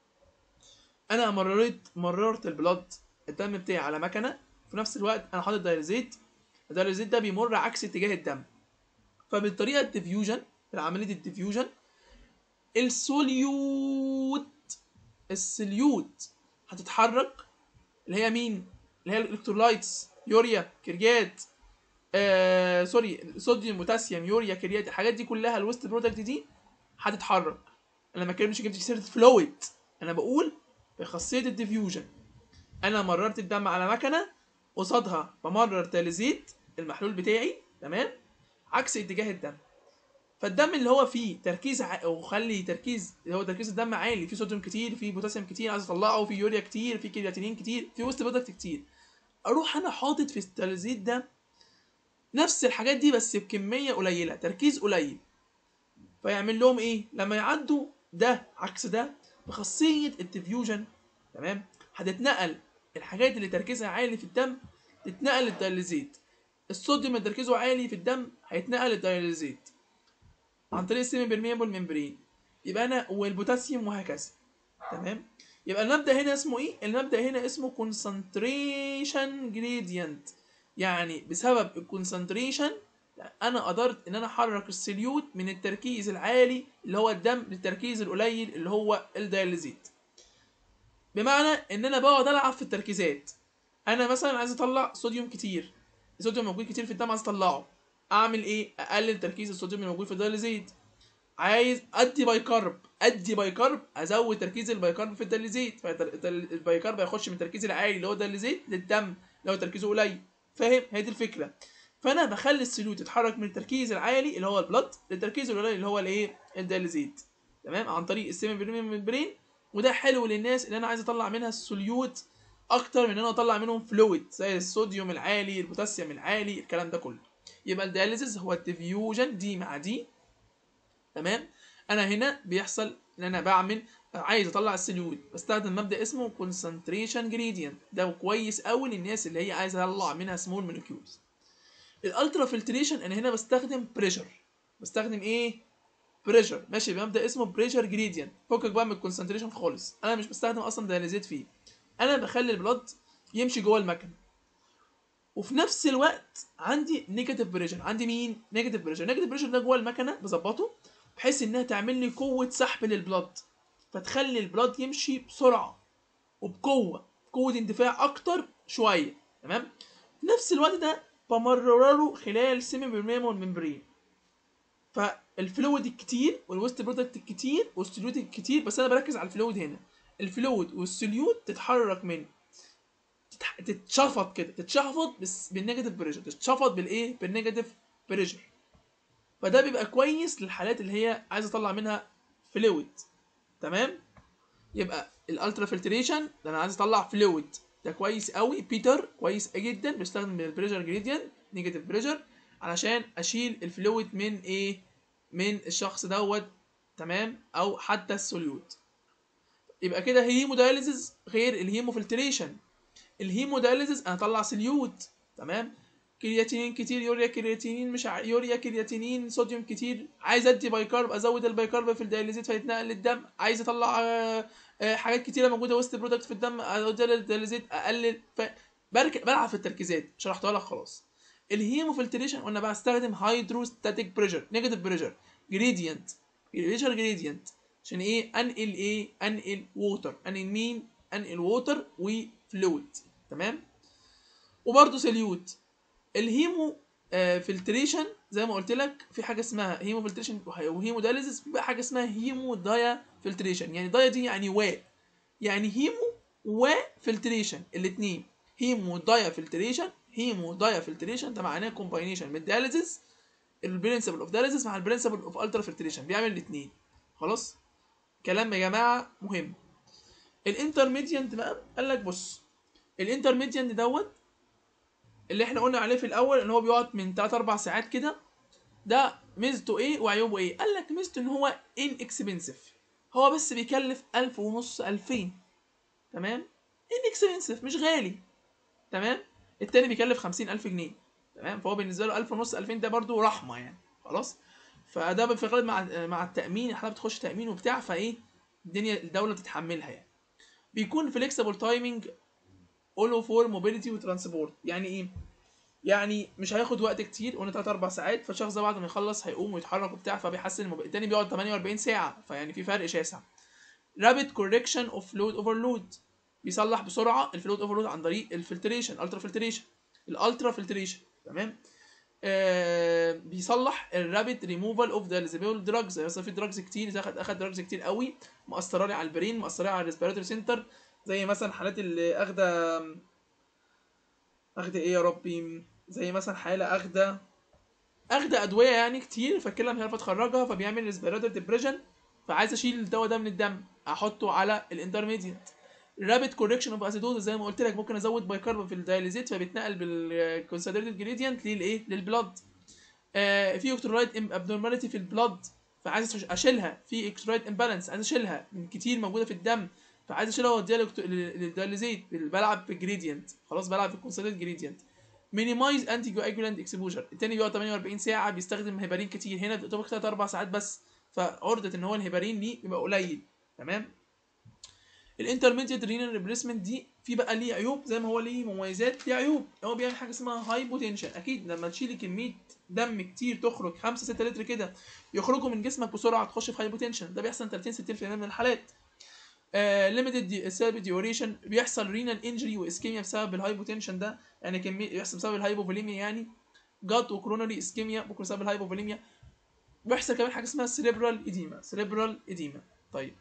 انا مررت مررت البلاد الدم بتاعي على مكنه في نفس الوقت انا حاطط دايلزيت الدايلزيت ده بيمر عكس اتجاه الدم فبالطريقه الديفيوجن عمليه الديفيوجن السوليوت السليوت هتتحرك اللي هي مين اللي هي الالكترولايتس يوريا كريات آه سوري صوديوم بوتاسيوم يوريا كريات الحاجات دي كلها الويست برودكت دي هتتحرك انا ما كلمتش جبت سيره فلويد انا بقول بخاصيه الديفيوجن انا مررت الدم على مكنه قصادها بمرر تاليزيت المحلول بتاعي تمام عكس اتجاه الدم فالدم اللي هو فيه تركيز ع... او خلي تركيز اللي هو تركيز الدم عالي فيه صوديوم كتير فيه بوتاسيوم كتير عايز اطلعه فيه يوريا كتير فيه كرياتينين كتير فيه ويست برودكت كتير اروح انا حاطط في التلزيت ده نفس الحاجات دي بس بكميه قليله تركيز قليل فيعمل لهم ايه لما يعدوا ده عكس ده بخاصيه الديفيوجن تمام هتتنقل الحاجات اللي تركيزها عالي في الدم تتنقل للدياليزيت الصوديوم اللي تركيزه عالي في الدم هيتنقل للدياليزيت عن طريق السيمي برميبل ممبرين يبقى انا والبوتاسيوم وهكذا تمام يبقى المبدا هنا اسمه ايه المبدا هنا اسمه concentration gradient يعني بسبب الكونسنتريشن انا قدرت ان انا احرك السليوت من التركيز العالي اللي هو الدم للتركيز القليل اللي هو الدياليزيت بمعنى ان انا بقعد العب في التركيزات انا مثلا عايز اطلع صوديوم كتير الصوديوم موجود كتير في الدم عايز اطلعه اعمل ايه اقلل تركيز الصوديوم الموجود في الدياليزيت عايز ادي بايكارب ادي بايكارب ازود تركيز البايكارب في الداليزيت فالبايكارب هيخش من التركيز العالي اللي هو الداليزيت للدم اللي هو تركيزه قليل فاهم هي دي الفكره فانا بخلي السلوت يتحرك من التركيز العالي اللي هو البلد للتركيز القليل اللي هو الايه الداليزيت تمام عن طريق السيمي بريميوم ممبرين وده حلو للناس اللي انا عايز اطلع منها السوليوت اكتر من ان انا اطلع منهم فلويد زي الصوديوم العالي البوتاسيوم العالي الكلام ده كله يبقى الدياليزيس هو الديفيوجن دي مع دي تمام انا هنا بيحصل ان انا بعمل عايز اطلع السليوت بستخدم مبدا اسمه concentration gradient ده كويس قوي للناس اللي هي عايزه اطلع منها سمول مولكيولز الالترا فلتريشن انا هنا بستخدم بريشر بستخدم ايه بريشر ماشي بمبدا اسمه بريشر جريدينت فكك بقى من الكونسنتريشن خالص انا مش بستخدم اصلا دياليزيت فيه انا بخلي البلد يمشي جوه المكنه وفي نفس الوقت عندي نيجاتيف بريشر عندي مين نيجاتيف بريشر نيجاتيف بريشر ده جوه المكنه بظبطه بحيث انها تعمل لي قوه سحب للبلد فتخلي البلد يمشي بسرعه وبقوه قوه اندفاع اكتر شويه تمام في نفس الوقت ده بمرره خلال سيمي برميمون ممبرين فالفلويد الكتير والويست برودكت الكتير والسوليوت الكتير بس انا بركز على الفلويد هنا الفلويد والسوليوت تتحرك من تتح... تتشفط كده تتشفط بس بالنيجاتيف بريشر تتشفط بالايه بالنيجاتيف بريشر فده بيبقى كويس للحالات اللي هي عايزه اطلع منها فلويد تمام يبقى الالترا فلتريشن ده انا عايز اطلع فلويد ده كويس قوي بيتر كويس جدا بيستخدم البريشر جريدينت نيجاتيف بريشر علشان اشيل الفلويد من ايه من الشخص دوت تمام او حتى السوليوت يبقى كده هيمودايليزز غير الهيموفلتريشن الهيمودايليزز انا اطلع سوليوت تمام كرياتينين كتير يوريا كرياتينين مش ع... يوريا كرياتينين صوديوم كتير عايز ادي بايكارب ازود البايكارب في الدياليزيت فيتنقل للدم عايز اطلع آه، آه، حاجات كتيره موجوده وسط برودكت في الدم ازودها للدياليزيت اقلل ف... برك... بلعب في التركيزات شرحتها لك خلاص الهيموفلتريشن قلنا بقى استخدم هيدروستاتيك بريشر نيجاتيف بريشر جريدينت بريشر جريدينت عشان ايه انقل ايه انقل ووتر انقل مين انقل ووتر وفلويد تمام وبرده سليوت الهيمو آه فلتريشن زي ما قلت لك في حاجه اسمها هيمو فلتريشن وهيمو دايليزيس في بقى حاجه اسمها هيمو دايا فلتريشن يعني دايا دي يعني و يعني هيمو وفلتريشن الاثنين هيمو دايا فلتريشن هيمو دايا فلتريشن ده معناه كومباينيشن من الدياليزيس البرنسبل اوف دياليزيس مع البرنسبل اوف الترا فلتريشن بيعمل الاثنين خلاص كلام يا جماعه مهم الانترميديانت بقى قال لك بص الانترميديانت دوت اللي احنا قلنا عليه في الاول ان هو بيقعد من 3 4 ساعات كده ده ميزته ايه وعيوبه ايه قال لك ميزته ان هو ان اكسبنسيف هو بس بيكلف 1000 ونص 2000 تمام ان اكسبنسيف مش غالي تمام التاني بيكلف 50000 جنيه تمام فهو بالنسبه له 1000 ونص 2000 ده برضو رحمه يعني خلاص فده في الغالب مع مع التامين الحاله بتخش تامين وبتاع فايه الدنيا الدوله بتتحملها يعني بيكون فليكسبل تايمنج اولو فور موبيليتي وترانسبورت يعني ايه يعني مش هياخد وقت كتير قلنا 3 4 ساعات فالشخص ده بعد ما يخلص هيقوم ويتحرك وبتاع فبيحسن الموبيل التاني بيقعد 48 ساعه فيعني في فرق شاسع رابid كوركشن اوف فلويد اوفرلود بيصلح بسرعه الفلويد اوفرلود عن طريق الفلتريشن الترا فلتريشن الالترا فلتريشن تمام آه بيصلح الرابيد ريموفال اوف ذا ليزابيول دراجز مثلا في دراجز كتير اخد اخد دراجز كتير قوي مأثره لي على البرين مأثره على الريسبيراتوري سنتر زي مثلا حالات اللي اخده اخده ايه يا ربي زي مثلا حاله اخده اخده ادويه يعني كتير فالكلى مش عارفه تخرجها فبيعمل ريسبيراتوري ديبريشن فعايز اشيل الدواء ده من الدم احطه على الانترميديت رابيد كوركشن اوف اسيدوز زي ما قلت لك ممكن ازود بايكارب في الدايليزيت فبيتنقل بالكونسيدريتد جريدينت للايه للبلاد آه في الكترولايت ابنورماليتي في البلاد فعايز اشيلها في الكترولايت امبالانس عايز اشيلها من كتير موجوده في الدم فعايز اشيلها واوديها للدايليزيت بلعب في جريدينت خلاص بلعب في الكونسيدريتد جريدينت مينيمايز انتي جواجولانت اكسبوجر التاني بيقعد 48 ساعه بيستخدم هيبارين كتير هنا بتبقى 3 4 ساعات بس فعرضه ان هو الهيبارين ليه بيبقى قليل تمام الانترميديت رينال ريبليسمنت دي في بقى ليه عيوب زي ما هو ليه مميزات ليه عيوب هو بيعمل حاجه اسمها هاي بوتنشن اكيد لما تشيلي كميه دم كتير تخرج 5 6 لتر كده يخرجوا من جسمك بسرعه تخش في هاي بوتنشن ده بيحصل 30 60% من الحالات ليميتد سيرب ديوريشن بيحصل رينال انجري واسكيميا بسبب الهايبوتنشن ده يعني كميه بيحصل بسبب الهايبوفوليميا يعني جات وكرونري اسكيميا ممكن بسبب الهايبوفوليميا بيحصل كمان حاجه اسمها سيريبرال اديما سيريبرال اديما طيب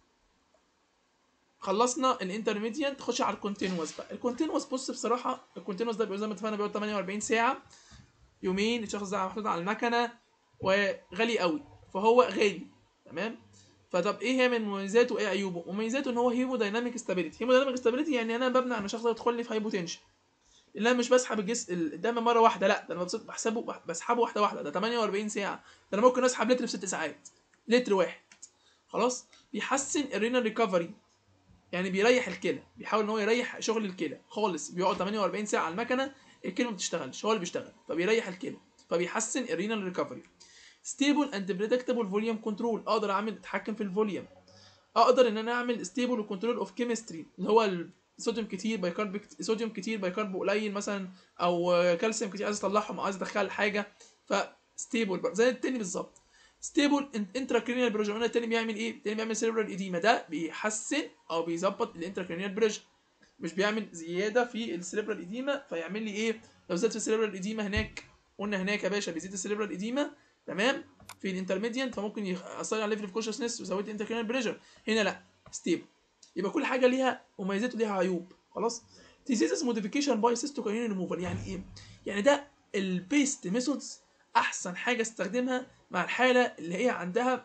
خلصنا الانترميديانت تخش على الكونتينوس بقى الكونتينوس بص بصراحه الكونتينوس ده بيبقى زي ما اتفقنا بيقعد 48 ساعه يومين الشخص ده محطوط على المكنه وغالي قوي فهو غالي تمام فطب ايه هي من مميزاته وايه عيوبه مميزاته ان هو هيمو دايناميك ستابيليتي هيمو دايناميك ستابيليتي يعني انا بمنع ان الشخص ده يدخل لي في هايبوتنشن ان انا مش بسحب الجسم الدم مره واحده لا ده انا بص- بحسبه بسحبه واحده واحده ده 48 ساعه ده انا ممكن اسحب لتر في 6 ساعات لتر واحد خلاص بيحسن الرينال ريكفري يعني بيريح الكلى بيحاول ان هو يريح شغل الكلى خالص بيقعد 48 ساعه على المكنه الكلى ما بتشتغلش هو اللي بيشتغل فبيريح الكلى فبيحسن الرينال ريكفري ستيبل اند بريدكتبل فوليوم كنترول اقدر اعمل اتحكم في الفوليوم اقدر ان انا اعمل ستيبل وكنترول اوف كيمستري اللي هو الصوديوم كتير بايكارب صوديوم كتير بايكارب قليل مثلا او كالسيوم كتير عايز اطلعهم او عايز ادخل حاجه فستيبل زي التاني بالظبط ستيبل انتراكرينيال بريشر قلنا التاني بيعمل ايه؟ التاني بيعمل سيربرال ايديما ده بيحسن او بيظبط الانتراكرينيال بريشر مش بيعمل زياده في السيربرال ايديما فيعمل لي ايه؟ لو زاد في السيربرال ايديما هناك قلنا هناك يا باشا بيزيد السيربرال ايديما تمام في الانترميديانت فممكن يأثر على ليفل اوف كونشسنس ويزود الانتراكرينيال بريشر هنا لا ستيبل يبقى كل حاجه ليها مميزات وليها عيوب خلاص ديزيزز موديفيكيشن باي سيستوكاينين ريموفال يعني ايه؟ يعني ده البيست ميثودز احسن حاجه استخدمها مع الحاله اللي هي عندها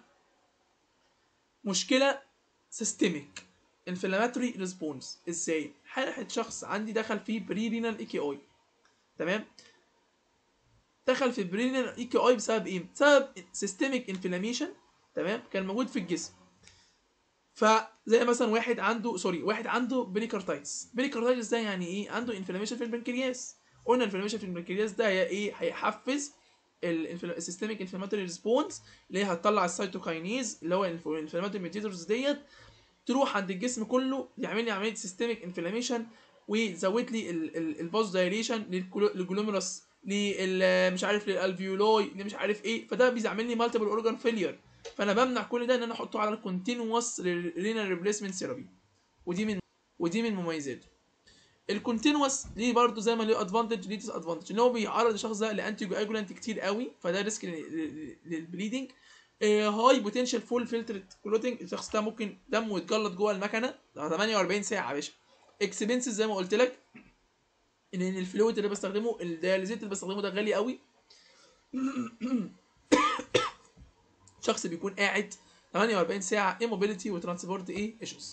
مشكله سيستميك انفلاماتوري ريسبونس ازاي حاله شخص عندي دخل فيه بريرينال اي كي اي تمام دخل في بريرينال اي كي اي بسبب ايه بسبب سيستميك انفلاميشن تمام كان موجود في الجسم فزي مثلا واحد عنده سوري واحد عنده بريكارتايتس بريكارتايتس ده يعني ايه عنده انفلاميشن في البنكرياس قلنا الانفلاميشن في البنكرياس ده هي ايه هيحفز السيستميك انفلاماتوري ريسبونس اللي هي هتطلع السيتوكاينيز اللي هو الانفلاماتوري ميديتورز ديت تروح عند الجسم كله يعمل لي عمليه سيستميك انفلاميشن ويزود لي الفاز دايليشن للجلوميروس مش عارف للالفيولاي اللي مش عارف ايه فده بيعمل لي مالتيبل اورجان فيلير فانا بمنع كل ده ان انا احطه على الكونتينوس رينال ريبليسمنت ثيرابي ودي من ودي من مميزاته الكونتينوس ليه برضه زي ما ليه ادفانتج ليه ديس ادفانتج ان هو بيعرض الشخص ده لانتي جواجولانت كتير قوي فده ريسك للبليدنج هاي بوتنشال فول فلترت كلوتنج الشخص ده ممكن دمه يتجلط جوه المكنه 48 ساعه يا باشا اكسبنسز زي ما قلت لك ان الفلويد اللي بستخدمه الدياليزيت اللي بستخدمه ده غالي قوي شخص بيكون قاعد 48 ساعه ايموبيليتي وترانسبورت ايه ايشوز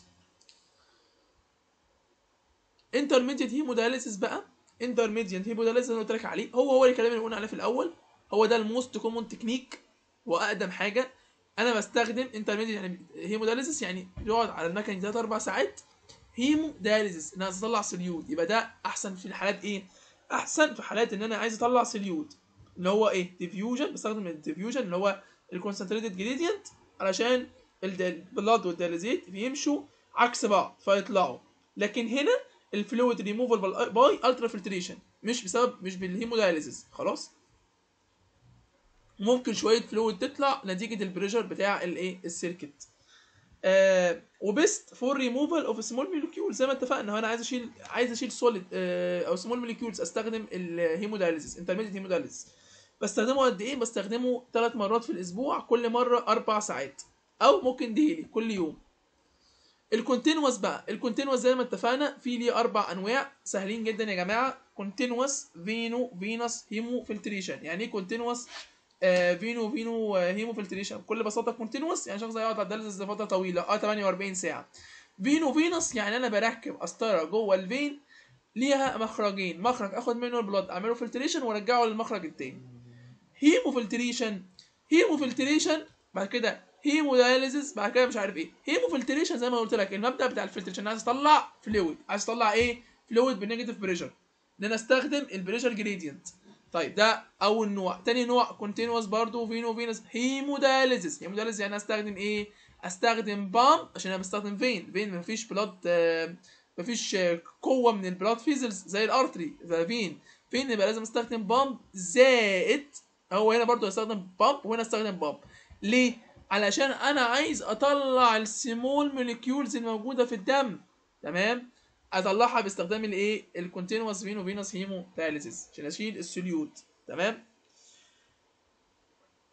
انترميديت هيمودايليسيس بقى انترميديت هيمودايليسيس اللي قلت لك عليه هو هو الكلام اللي قلنا عليه في الاول هو ده الموست كومون تكنيك واقدم حاجه انا بستخدم انترميديت يعني هيمودايليسيس يعني بيقعد على المكنه 3 4 ساعات هيمو دايليسيس ان انا اطلع سليود يبقى ده احسن في الحالات ايه احسن في حالات ان انا عايز اطلع سليود اللي هو ايه ديفيوجن بستخدم الديفيوجن اللي هو الكونسنتريتد جريدينت علشان البلاد والدياليزيت بيمشوا عكس بعض فيطلعوا لكن هنا الفلويد ريموفال باي الترا فلتريشن مش بسبب مش بالهيمودايليسيس خلاص ممكن شويه فلويد تطلع نتيجه البريشر بتاع الايه السيركت آه وبيست فور ريموفال اوف سمول موليكيول زي ما اتفقنا انا عايز اشيل عايز اشيل سوليد آه او سمول موليكيولز استخدم الهيمودايليسيس انترميديت هيمودايليسيس بستخدمه قد ايه بستخدمه ثلاث مرات في الاسبوع كل مره اربع ساعات او ممكن ديلي كل يوم الكونتينوس بقى الكونتينوس زي ما اتفقنا في ليه اربع انواع سهلين جدا يا جماعه كونتينوس فينو فينوس هيمو فلتريشن يعني ايه كونتينوس آه فينو فينو آه هيمو فلتريشن بكل بساطه كونتينوس يعني شخص هيقعد على الدياليسيس لفتره طويله اه 48 ساعه فينو فينوس يعني انا بركب قسطره جوه الفين ليها مخرجين مخرج اخد منه البلاد اعمله فلتريشن وارجعه للمخرج التاني هيمو فلتريشن هيمو فلتريشن بعد كده هيمو داياليزيس بعد كده مش عارف ايه هيمو فلتريشن زي ما قلت لك المبدا بتاع الفلتريشن عايز اطلع فلويد عايز اطلع ايه فلويد بنيجاتيف بريشر ان انا استخدم البريشر جريدينت طيب ده اول نوع تاني نوع كونتينوس برضو فينو فينوس هيمو داياليزيس هيمو داياليزيس يعني استخدم ايه استخدم بام عشان انا بستخدم فين فين مفيش بلاد آه مفيش آه قوه من البلاد فيزلز زي الارتري فين فين يبقى لازم استخدم بامب زائد هو هنا برضو هستخدم بامب وهنا استخدم بامب ليه علشان انا عايز اطلع السمول موليكيولز الموجوده في الدم تمام اطلعها باستخدام الايه الكونتينوس فينو فينوس هيمو دايليسيس عشان اشيل السوليوت تمام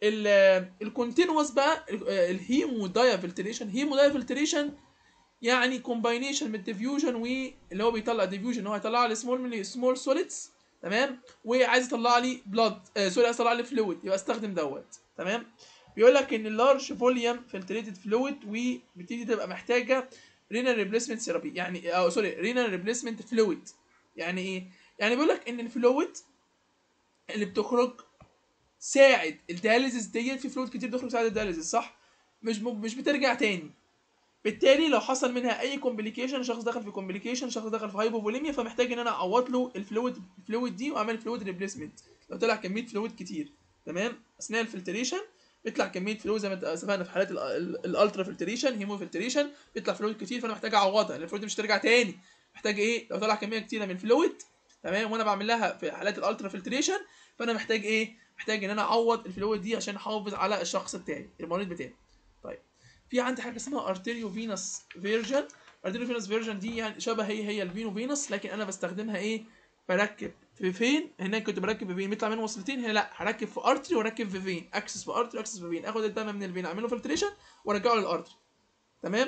الكونتينوس بقى الهيمو دايا فلتريشن هيمو دايا فلتريشن يعني كومباينيشن من الديفيوجن واللي هو بيطلع ديفيوجن هو هيطلع لي سمول من سمول سوليدز تمام وعايز يطلع لي بلاد آه سوري عايز يطلع لي فلويد يبقى استخدم دوت تمام بيقول لك ان اللارج فوليوم فلتريتد فلويد وبتيجي تبقى محتاجه رينال ريبليسمنت ثيرابي يعني او سوري رينال ريبليسمنت فلويد يعني ايه يعني بيقول لك ان الفلويد اللي بتخرج ساعد الدياليزيس ديت في فلويد كتير بتخرج ساعد الدياليزيس صح مش مش بترجع تاني بالتالي لو حصل منها اي كومبليكيشن شخص دخل في كومبليكيشن شخص دخل في هايبوفوليميا فمحتاج ان انا اعوض له الفلويد الفلويد دي واعمل فلويد ريبليسمنت لو طلع كميه فلويد كتير تمام اثناء الفلتريشن بيطلع كميه فلويد زي ما اتفقنا في حالات الالترا فلتريشن هيمو فلتريشن بيطلع فلويد كتير فانا محتاج اعوضها لان الفلويد مش ترجع تاني محتاج ايه لو طلع كميه كتيره من الفلويد تمام وانا بعمل لها في حالات الالترا فلتريشن فانا محتاج ايه محتاج ان انا اعوض الفلويد دي عشان احافظ على الشخص بتاعي المريض بتاعي طيب في عندي حاجه اسمها ارتيريو فينوس فيرجن ارتيريو فينوس فيرجن دي يعني شبه هي هي الفينو فينوس لكن انا بستخدمها ايه بركب في فين هناك كنت بركب في فين بيطلع منه وصلتين هنا لا هركب في ارتري واركب في فين اكسس في ارتري واكسس في فين اخد الدم من الفين اعمل له فلتريشن وارجعه للارتري تمام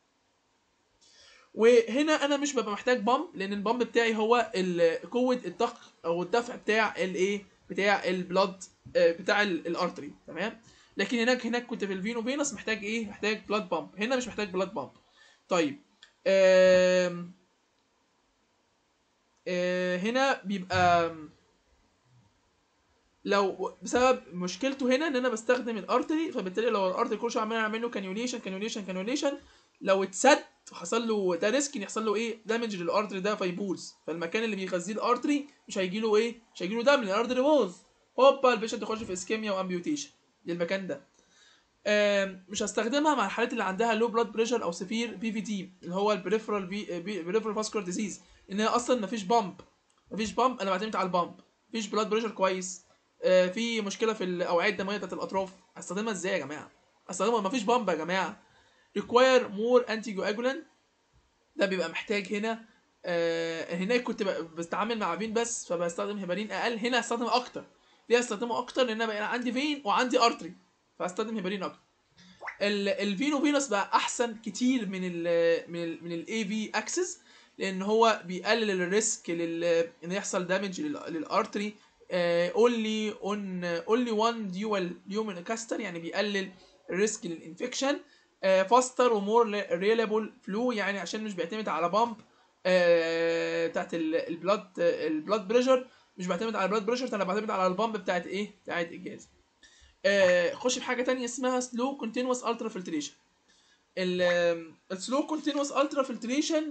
وهنا انا مش ببقى محتاج بامب لان البامب بتاعي هو قوه الضغط او الدفع بتاع الايه بتاع البلاد بتاع الارتري تمام لكن هناك هناك كنت في الفينو فينوس محتاج ايه محتاج بلاد بامب هنا مش محتاج بلاد بامب طيب آم آه هنا بيبقى لو بسبب مشكلته هنا ان انا بستخدم الارتري فبالتالي لو الارتري كل شويه عمال اعمل له كانيوليشن كانيوليشن كانيوليشن لو اتسد وحصل له ده ريسك ان يحصل له ايه دامج للارتري ده فيبوظ فالمكان اللي بيغذيه الارتري مش هيجي له ايه مش هيجي له دم لان الارتري باظ هوبا البيشنت يخش في اسكيميا وامبيوتيشن للمكان ده مش هستخدمها مع الحالات اللي عندها لو بلاد بريشر او سفير بي في تي اللي هو البريفرال بريفرال فاسكولار ديزيز ان هي اصلا مفيش بامب مفيش بامب انا بعتمد على البامب مفيش بلاد بريشر كويس آه في مشكله في الاوعيه الدمويه بتاعت الاطراف استخدمها ازاي يا جماعه استخدمها مفيش بامب يا جماعه ريكواير مور انتي جواجولان ده بيبقى محتاج هنا آه هناك كنت بستعامل مع فين بس فبستخدم هيبارين اقل هنا هستخدم اكتر ليه استخدمه اكتر لان انا بقى عندي فين وعندي ارتري فاستخدم هيبارين اكتر الفينو فينوس بقى احسن كتير من ال من ال من الاي في اكسس لان هو بيقلل الريسك لل ان يحصل دامج للارتري اونلي اون اونلي وان ديوال ليومن كاستر يعني بيقلل الريسك للانفكشن فاستر ومور ريلابل فلو يعني عشان مش بيعتمد على بامب بتاعت البلاد البلاد بريشر مش بعتمد على البلاد بريشر انا بعتمد على البامب بتاعت ايه بتاعت الجهاز آه خش في حاجه تانية اسمها سلو كونتينوس الترا فلتريشن السلو كونتينوس الترا فلتريشن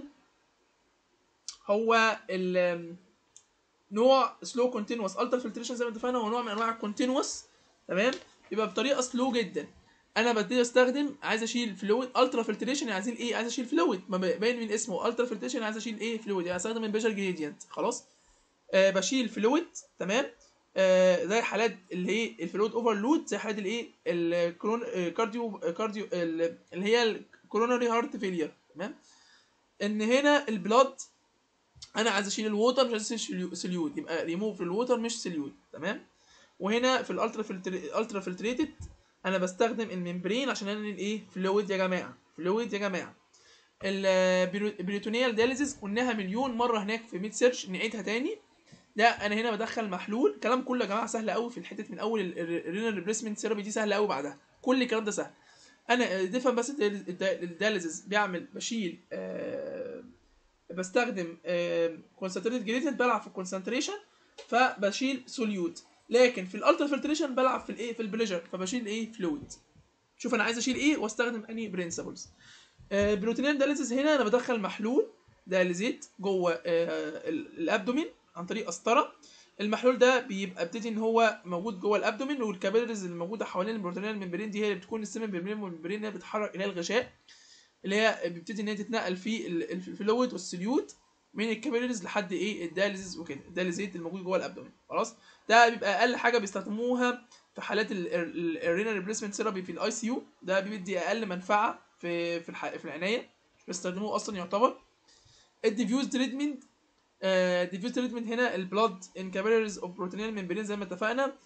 هو ال نوع سلو كونتينوس الترا فلتريشن زي ما اتفقنا هو نوع من انواع الكونتينوس تمام يبقى بطريقه سلو جدا انا ببتدي استخدم عايز اشيل فلويد الترا فلتريشن عايزين ايه عايز اشيل فلويد ما باين من اسمه الترا فلتريشن عايز اشيل ايه فلويد يعني استخدم البيشر جريدينت خلاص آه بشيل فلويد تمام آه زي حالات اللي هي الفلويد اوفرلود زي حالات الايه الكرون كارديو كارديو اللي هي الكوروناري هارت فيلير تمام ان هنا البلاد انا عايز اشيل الووتر مش عايز اشيل سليود يبقى ريموف الووتر مش سليود تمام وهنا في الالترا فلتر الالترا فلتريتد انا بستخدم الممبرين عشان انقل ايه فلويد يا جماعه فلويد يا جماعه البريتونيال دياليزيس قلناها مليون مره هناك في ميد سيرش نعيدها تاني لا انا هنا بدخل محلول الكلام كله يا جماعه سهل قوي في الحته من اول الرينال ريبليسمنت ثيرابي دي سهله قوي بعدها كل الكلام ده سهل انا تفهم بس الدياليزيس بيعمل بشيل آه بستخدم كونسنتريتد جريدينت بلعب في الكونسنتريشن فبشيل سوليوت لكن في الالترا فلتريشن بلعب في الايه في البليجر فبشيل ايه فلويد شوف انا عايز اشيل ايه واستخدم اني برنسبلز آه بروتينال دياليزيس هنا انا بدخل محلول دياليزيت جوه آه الابدومين عن طريق قسطره المحلول ده بيبقى ابتدي ان هو موجود جوه الابدومين والكابيلاريز اللي موجوده حوالين البروتينال ممبرين دي هي اللي بتكون السيمن ممبرين اللي هي بتتحرك الى الغشاء اللي هي بيبتدي ان هي تتنقل في الفلويد والسليوت من الكابيلاريز لحد ايه الدياليزيز وكده الدياليزيت الموجود جوه الابدومين خلاص ده بيبقى اقل حاجه بيستخدموها في حالات الرينال ريبليسمنت ثيرابي في الاي سي يو ده بيدي اقل منفعه في في, الح... في العنايه مش بيستخدموه اصلا يعتبر الديفيوز تريتمنت ديفيوز تريتمنت هنا البلاد ان كابيلاريز اوف بروتينيال ممبرين زي ما اتفقنا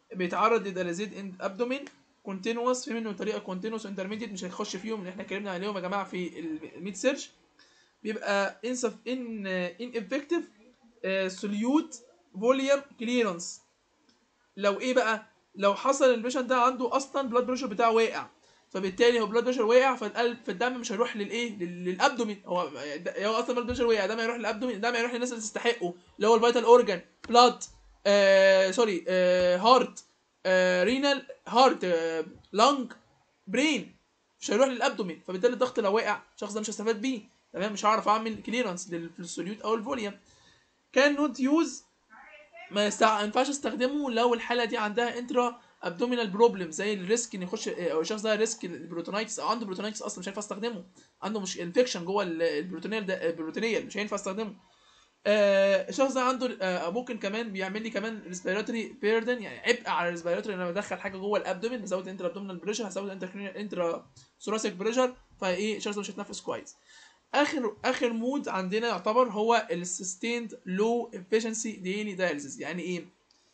بيتعرض لدلازيد اند ابدومين كونتينوس في منه طريقه كونتينوس انترميديت مش هنخش فيهم اللي احنا اتكلمنا عليهم يا جماعه في الميد سيرش بيبقى انسف ان ان افكتيف سوليوت فوليوم كليرنس لو ايه بقى لو حصل البيشنت ده عنده اصلا بلاد بريشر بتاعه واقع فبالتالي هو بلاد بريشر واقع فالقلب فالدم مش هيروح للايه لل- للابدومين هو هو اصلا بلاد بريشر واقع ده ما يروح للابدومين ده ما يروح للناس اللي تستحقه اللي هو الفيتال اورجان بلاد آه سوري آه هارت آه رينال هارت آه لانج برين مش هيروح للابدومين فبالتالي الضغط لو واقع الشخص ده مش هستفاد بيه تمام مش هعرف اعمل كليرنس للسوليوت او الفوليوم كان نوت يوز ما يستع... ما ينفعش استخدمه لو الحاله دي عندها انترا ابدومينال بروبلم زي الريسك ان يخش او الشخص ده ريسك البروتونايتس او عنده بروتونايتس اصلا مش هينفع استخدمه عنده مش انفكشن جوه ال- البروتونيال ده البروتونيال مش هينفع استخدمه آه الشخص ده عنده آه ممكن كمان بيعمل لي كمان ريسبيراتوري بيردن يعني عبء على الريسبيراتوري ان انا بدخل حاجه جوه الابدومين بزود انترا ابدومينال بريشر هزود انترا انترا ثوراسيك بريشر فايه الشخص ده مش هيتنفس كويس اخر اخر مود عندنا يعتبر هو السستيند لو افشنسي ديلي دايليسيس يعني ايه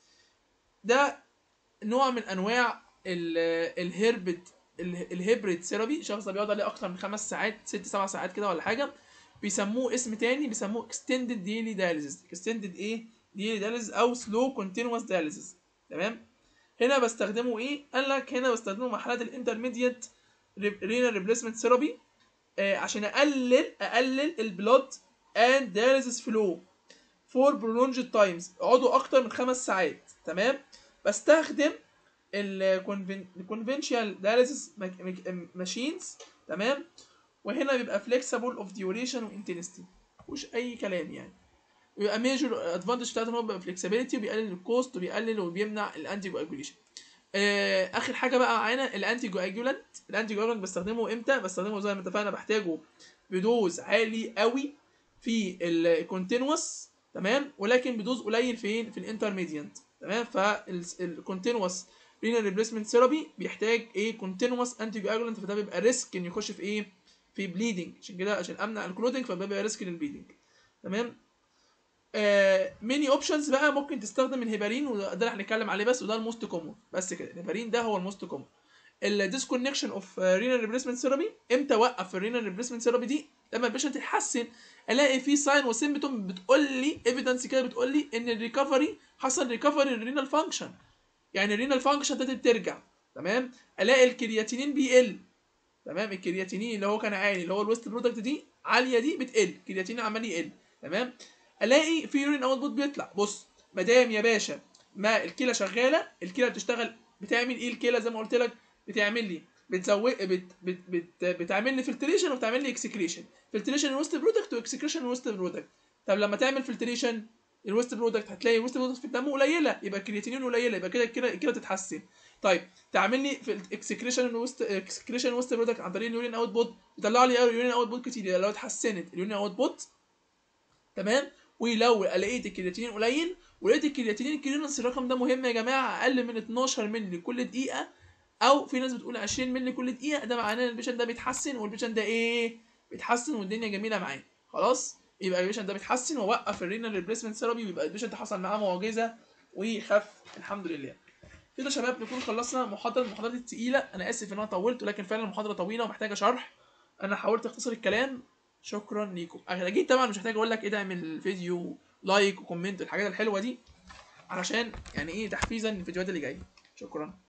ده نوع من انواع ال- الهربد ال- الهيبريد ثيرابي الشخص ده بيقعد عليه اكتر من خمس ساعات ست سبع ساعات كده ولا حاجه بيسموه اسم تاني بيسموه اكستندد ديلي دايليسيس اكستندد ايه ديلي دايليسيس او سلو كونتينوس دايليسيس تمام هنا بستخدمه ايه قال لك هنا بستخدمه مع حالات الانترميديت رينال ريبليسمنت ثيرابي آه، عشان اقلل اقلل البلود اند دايليسيس فلو فور برولونجد تايمز اقعدوا اكتر من خمس ساعات تمام بستخدم الكونفنشال دايليسيس ماشينز تمام وهنا بيبقى فليكسبل اوف ديوريشن وانتنستي مفيهوش اي كلام يعني بيبقى ميجر ادفانتج بتاعته ان هو بيبقى فليكسبيليتي وبيقلل الكوست وبيقلل وبيمنع الانتي كواجوليشن آه، اخر حاجه بقى معانا الانتي كواجولانت الانتي كواجولانت بستخدمه امتى بستخدمه زي ما اتفقنا بحتاجه بدوز عالي قوي في الكونتينوس تمام ولكن بدوز قليل فين في الانترميديانت تمام فالكونتينوس رينال ريبليسمنت ثيرابي بيحتاج ايه كونتينوس انتي كواجولانت فده بيبقى ريسك ان يخش في ايه في بليدنج عشان كده عشان امنع الكلودنج فده بيبقى ريسك للبليدنج تمام آه ميني اوبشنز بقى ممكن تستخدم الهيبارين وده اللي هنتكلم عليه بس وده الموست كومون بس كده الهيبارين ده هو الموست كومون الديسكونكشن اوف رينال ريبليسمنت ثيرابي امتى اوقف الرينال ريبليسمنت ثيرابي دي لما البيشنت يتحسن الاقي في ساين وسيمبتوم بتقول لي ايفيدنس كده بتقول لي ان الريكفري حصل ريكفري الرينال فانكشن يعني الرينال فانكشن ابتدت ترجع تمام الاقي الكرياتينين بيقل تمام الكرياتينين اللي هو كان عالي اللي هو الويست برودكت دي عاليه دي بتقل الكرياتينين عمال يقل تمام الاقي في يورين اوتبوت بيطلع بص ما دام يا باشا ما الكلى شغاله الكلى بتشتغل بتعمل ايه الكلى زي ما قلت لك بتعمل لي بتزود بت بت بت بتعمل لي فلتريشن وبتعمل لي اكسكريشن فلتريشن الويست برودكت واكسكريشن الويست برودكت طب لما تعمل فلتريشن الويست برودكت هتلاقي الويست برودكت في الدم قليله يبقى الكرياتينين قليله يبقى كده كده كده تتحسن طيب تعمل لي في الاكسكريشن الويست اكسكريشن الويست برودكت عن طريق اليورين اوت بوت يطلع لي يورين اوت بوت كتير لو اتحسنت اليورين اوت بوت تمام ولو لقيت الكرياتينين قليل ولقيت الكرياتينين الكليرنس الرقم ده مهم يا جماعه اقل من 12 مللي كل دقيقه او في ناس بتقول 20 مللي كل دقيقه ده معناه ان البيشنت ده بيتحسن والبيشنت ده ايه بيتحسن والدنيا جميله معاه خلاص يبقى البيشنت ده بيتحسن ووقف الرينال ريبليسمنت ثيرابي ويبقى البيشنت حصل معاه معجزه وخف الحمد لله كده يا شباب نكون خلصنا محاضره المحاضرات التقيله انا اسف ان انا طولت ولكن فعلا المحاضره طويله ومحتاجه شرح انا حاولت اختصر الكلام شكرا ليكم اكيد طبعا مش محتاج اقول لك ادعم الفيديو لايك وكومنت الحاجات الحلوه دي علشان يعني ايه تحفيزا للفيديوهات اللي جايه شكرا